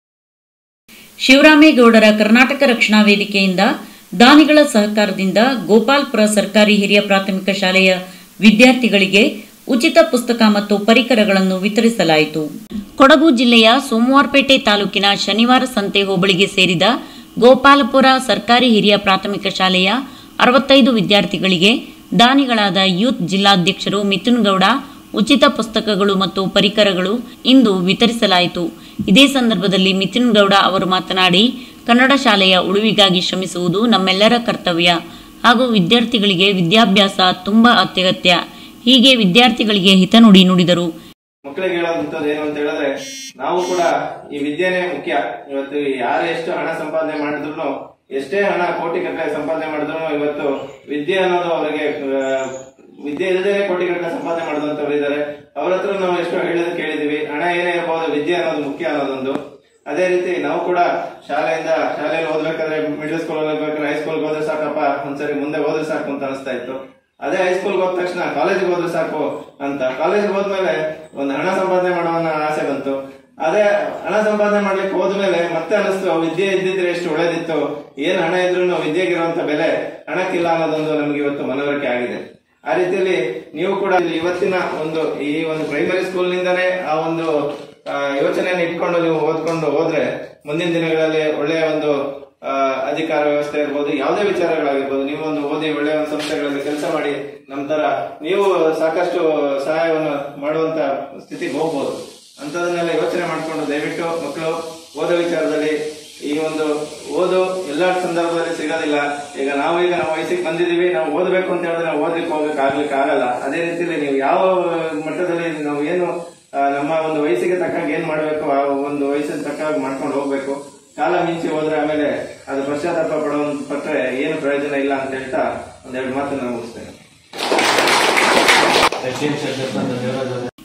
ಶಿವರಾಮೇಗೌಡರ ಕರ್ನಾಟಕ ರಕ್ಷಣಾ ವೇದಿಕೆಯಿಂದ ದಾನಿಗಳ ಸಹಕಾರದಿಂದ ಗೋಪಾಲ್ಪುರ ಸರ್ಕಾರಿ ಹಿರಿಯ ಪ್ರಾಥಮಿಕ ಶಾಲೆಯ ವಿದ್ಯಾರ್ಥಿಗಳಿಗೆ ಉಚಿತ ಪುಸ್ತಕ ಮತ್ತು ಪರಿಕರಗಳನ್ನು ವಿತರಿಸಲಾಯಿತು ಕೊಡಗು ಜಿಲ್ಲೆಯ ಸೋಮವಾರಪೇಟೆ ತಾಲೂಕಿನ ಶನಿವಾರ ಸಂತೆ ಹೋಬಳಿಗೆ ಸೇರಿದ ಗೋಪಾಲಪುರ ಸರ್ಕಾರಿ ಹಿರಿಯ ಪ್ರಾಥಮಿಕ ಶಾಲೆಯ ಅರವತ್ತೈದು ವಿದ್ಯಾರ್ಥಿಗಳಿಗೆ ದಾನಿಗಳಾದ ಯೂತ್ ಜಿಲ್ಲಾಧ್ಯಕ್ಷರು ಮಿಥುನ್ ಗೌಡ ಉಚಿತ ಪುಸ್ತಕಗಳು ಮತ್ತು ಪರಿಕರಗಳು ಇಂದು ವಿತರಿಸಲಾಯಿತು ಇದೇ ಸಂದರ್ಭದಲ್ಲಿ ಮಿಥುನ್ ಗೌಡ ಅವರು ಮಾತನಾಡಿ ಕನ್ನಡ ಶಾಲೆಯ ಉಳಿವಿಗಾಗಿ ಶ್ರಮಿಸುವುದು ನಮ್ಮೆಲ್ಲರ ಕರ್ತವ್ಯ ಹಾಗೂ ವಿದ್ಯಾರ್ಥಿಗಳಿಗೆ ವಿದ್ಯಾಭ್ಯಾಸ ತುಂಬಾ ಅತ್ಯಗತ್ಯ ಹೀಗೆ ವಿದ್ಯಾರ್ಥಿಗಳಿಗೆ ಹಿತನುಡಿ ನುಡಿದರು ಮಕ್ಕಳಿಗೆ ಹೇಳೋದಂಥದ್ದು ಏನು ಅಂತ ಹೇಳಿದ್ರೆ ನಾವು ಕೂಡ ಈ ವಿದ್ಯೆನೇ ಮುಖ್ಯ ಇವತ್ತು ಯಾರು ಎಷ್ಟು ಹಣ ಸಂಪಾದನೆ ಮಾಡಿದ್ರು ಎಷ್ಟೇ ಹಣ ಕೋಟಿ ಗಟ್ಟಲೆ ಸಂಪಾದನೆ ಮಾಡಿದ್ರು ಇವತ್ತು ವಿದ್ಯೆ ಅನ್ನೋದು ಅವರಿಗೆ ಆ, ವಿದ್ಯೆ ಇಲ್ಲದೆ ಕೋಟಿ ಗಟ್ಟಲೆ ಸಂಪಾದನೆ ಮಾಡಿದಂತವ್ರು ಇದ್ದಾರೆ ಅವ್ರ ಹತ್ರ ನಾವು ಎಷ್ಟೋ ಹೇಳೋದು ಕೇಳಿದೀವಿ ಹಣ ಏನೇ ಇರಬಹುದು ವಿದ್ಯೆ ಅನ್ನೋದು ಮುಖ್ಯ ಅನ್ನೋದೊಂದು ಅದೇ ರೀತಿ ನಾವು ಕೂಡ ಶಾಲೆಯಿಂದ ಶಾಲೆಯಲ್ಲಿ ಓದ್ಬೇಕಾದ್ರೆ ಮಿಡಲ್ ಸ್ಕೂಲ್ ಓದ್ಬೇಕಾದ್ರೆ ಹೈಸ್ಕೂಲ್ಗೆ ಹೋದ್ರೆ ಸಾಕಪ್ಪ ಒಂದ್ಸರಿ ಮುಂದೆ ಹೋದ್ರೆ ಸಾಕು ಅಂತ ಅನಿಸ್ತಾ ಇತ್ತು ಅದೇ ಹೈಸ್ಕೂಲ್ಗೆ ಹೋದ ತಕ್ಷಣ ಕಾಲೇಜಿಗೆ ಹೋದ್ರೆ ಸಾಕು ಅಂತ ಕಾಲೇಜಿಗೆ ಹೋದ್ಮೇಲೆ ಒಂದು ಹಣ ಸಂಪಾದನೆ ಮಾಡೋ ಅನ್ನೋ ಆಸೆ ಬಂತು ಅದೇ ಹಣ ಸಂಪಾದನೆ ಮಾಡ್ಲಿಕ್ಕೆ ಹೋದ್ಮೇಲೆ ಮತ್ತೆ ಅನಿಸ್ತು ವಿದ್ಯೆ ಇದ್ದಿದ್ರೆ ಎಷ್ಟು ಒಳ್ಳೇದಿತ್ತು ಏನ್ ಹಣ ಇದ್ರೂ ವಿದ್ಯೆಗಿರುವಂತ ಬೆಲೆ ಹಣಕ್ಕಿಲ್ಲ ಅನ್ನೋದೊಂದು ನಮ್ಗೆ ಇವತ್ತು ಮನವರಿಕೆ ಆಗಿದೆ ಆ ರೀತಿಯಲ್ಲಿ ನೀವು ಕೂಡ ಇಲ್ಲಿ ಇವತ್ತಿನ ಒಂದು ಈ ಒಂದು ಪ್ರೈಮರಿ ಸ್ಕೂಲ್ ನಿಂದನೇ ಆ ಒಂದು ಆ, ಯೋಚನೆಯನ್ನು ಇಟ್ಕೊಂಡು ನೀವು ಓದ್ಕೊಂಡು ಹೋದ್ರೆ ಮುಂದಿನ ದಿನಗಳಲ್ಲಿ ಒಳ್ಳೆಯ ಒಂದು ಆ, ಅಧಿಕಾರ ವ್ಯವಸ್ಥೆ ಇರ್ಬೋದು ಯಾವುದೇ ವಿಚಾರಗಳಾಗಿರ್ಬೋದು ನೀವು ಒಂದು ಓದಿ ಒಳ್ಳೆಯ ಒಂದು ಸಂಸ್ಥೆಗಳಲ್ಲಿ ಕೆಲಸ ಮಾಡಿ ನಮ್ಮ ತರ ನೀವು ಸಾಕಷ್ಟು ಸಹಾಯವನ್ನು ಮಾಡುವಂತ ಸ್ಥಿತಿಗೆ ಹೋಗ್ಬೋದು ಅಂತದನ್ನೆಲ್ಲ ಯೋಚನೆ ಮಾಡ್ಕೊಂಡು ದಯವಿಟ್ಟು ಮಕ್ಕಳು ಓದೋ ವಿಚಾರದಲ್ಲಿ ಈ ಒಂದು ಓದು ಎಲ್ಲಾ ಸಂದರ್ಭದಲ್ಲಿ ಸಿಗೋದಿಲ್ಲ ಈಗ ನಾವು ಈಗ ನಾವು ವಯಸ್ಸಿಗೆ ಬಂದಿದೀವಿ ನಾವು ಓದಬೇಕು ಅಂತ ಹೇಳಿದ್ರೆ ನಾವು ಓದಲಿಕ್ಕೆ ಹೋಗಕ್ಕೆ ಆಗ್ಲಿಕ್ಕೆ ಆಗಲ್ಲ ಅದೇ ರೀತಿಯಲ್ಲಿ ನೀವು ಯಾವ ಮಟ್ಟದಲ್ಲಿ ನಾವು ಏನು ಆ, ನಮ್ಮ ಒಂದು ವಯಸ್ಸಿಗೆ ತಕ್ಕಾಗ ಏನ್ ಮಾಡ್ಬೇಕು ಆ ಒಂದು ವಯಸ್ಸಿನ ತಕ್ಕಾಗ ಮಾಡ್ಕೊಂಡು ಹೋಗ್ಬೇಕು ಕಾಲ ಮಿಂಚಿ ಹೋದ್ರೆ ಆಮೇಲೆ ಅದು ಪಶ್ಚಾತ್ತಾಪ ಪಡೋ ಪಟ್ರೆ ಏನು ಪ್ರಯೋಜನ ಇಲ್ಲ ಅಂತ ಹೇಳ್ತಾ ಒಂದೆರಡು ಮಾತನ್ನ ಮುಗಿಸ್ತೇನೆ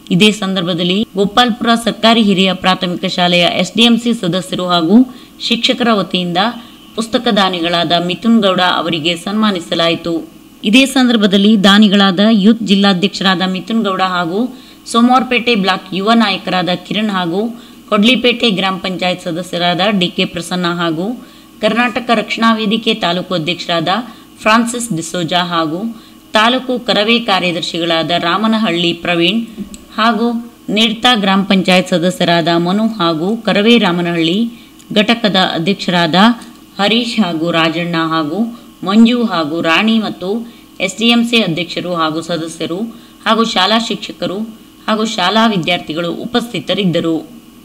ಇದೇ ಸಂದರ್ಭದಲ್ಲಿ ಗೋಪಾಲ್ಪುರ ಸರ್ಕಾರಿ ಹಿರಿಯ ಪ್ರಾಥಮಿಕ ಶಾಲೆಯ ಎಸ್ಡಿಎಂಸಿ ಸದಸ್ಯರು ಹಾಗೂ ಶಿಕ್ಷಕರ ವತಿಯಿಂದ ಪುಸ್ತಕ ದಾನಿಗಳಾದ ಮಿಥುನ್ ಗೌಡ ಅವರಿಗೆ ಸನ್ಮಾನಿಸಲಾಯಿತು ಇದೇ ಸಂದರ್ಭದಲ್ಲಿ ದಾನಿಗಳಾದ ಯೂತ್ ಜಿಲ್ಲಾಧ್ಯಕ್ಷರಾದ ಮಿಥುನ್ ಗೌಡ ಹಾಗೂ ಸೋಮವಾರಪೇಟೆ ಬ್ಲಾಕ್ ಯುವ ನಾಯಕರಾದ ಕಿರಣ್ ಹಾಗೂ ಕೊಡ್ಲಿಪೇಟೆ ಗ್ರಾಮ ಪಂಚಾಯತ್ ಸದಸ್ಯರಾದ ಡಿಕೆ ಪ್ರಸನ್ನ ಹಾಗೂ ಕರ್ನಾಟಕ ರಕ್ಷಣಾ ವೇದಿಕೆ ತಾಲೂಕು ಅಧ್ಯಕ್ಷರಾದ ಫ್ರಾನ್ಸಿಸ್ ಡಿಸೋಜಾ ಹಾಗೂ ತಾಲೂಕು ಕರವೇ ಕಾರ್ಯದರ್ಶಿಗಳಾದ ರಾಮನಹಳ್ಳಿ ಪ್ರವೀಣ್ ಹಾಗೂ ನಿಡ್ತಾ ಗ್ರಾಮ ಪಂಚಾಯತ್ ಸದಸ್ಯರಾದ ಮನು ಹಾಗೂ ಕರವೇ ರಾಮನಹಳ್ಳಿ ಘಟಕದ ಅಧ್ಯಕ್ಷರಾದ ಹರೀಶ್ ಹಾಗೂ ರಾಜಣ್ಣ ಹಾಗೂ ಮಂಜು ಹಾಗೂ ರಾಣಿ ಮತ್ತು ಎಸ್ಡಿಎಂಸಿ ಅಧ್ಯಕ್ಷರು ಹಾಗೂ ಸದಸ್ಯರು ಹಾಗೂ ಶಾಲಾ ಶಿಕ್ಷಕರು ಹಾಗೂ ಶಾಲಾ ವಿದ್ಯಾರ್ಥಿಗಳು ಉಪಸ್ಥಿತರಿದ್ದರು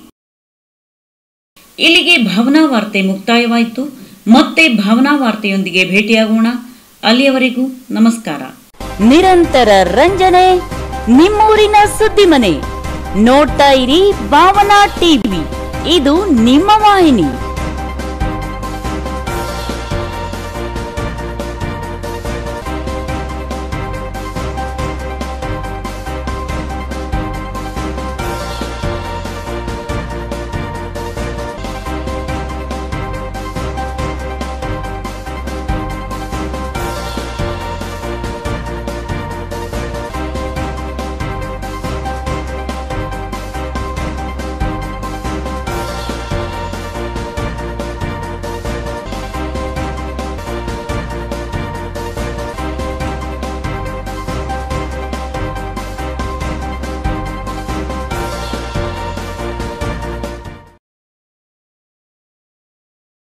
ಇಲ್ಲಿಗೆ ಭಾವನಾ ವಾರ್ತೆ ಮುಕ್ತಾಯವಾಯಿತು ಮತ್ತೆ ಭಾವನಾ ವಾರ್ತೆಯೊಂದಿಗೆ ಭೇಟಿಯಾಗೋಣ ಅಲ್ಲಿಯವರೆಗೂ ನಮಸ್ಕಾರ ನಿರಂತರ ರಂಜನೆ ನಿಮ್ಮೂರಿನ ಸುದ್ದಿ ಮನೆ ನೋಡ್ತಾ ಇರಿ ಭಾವನಾ ಟಿವಿ ಇದು ನಿಮ್ಮ ವಾಹಿನಿ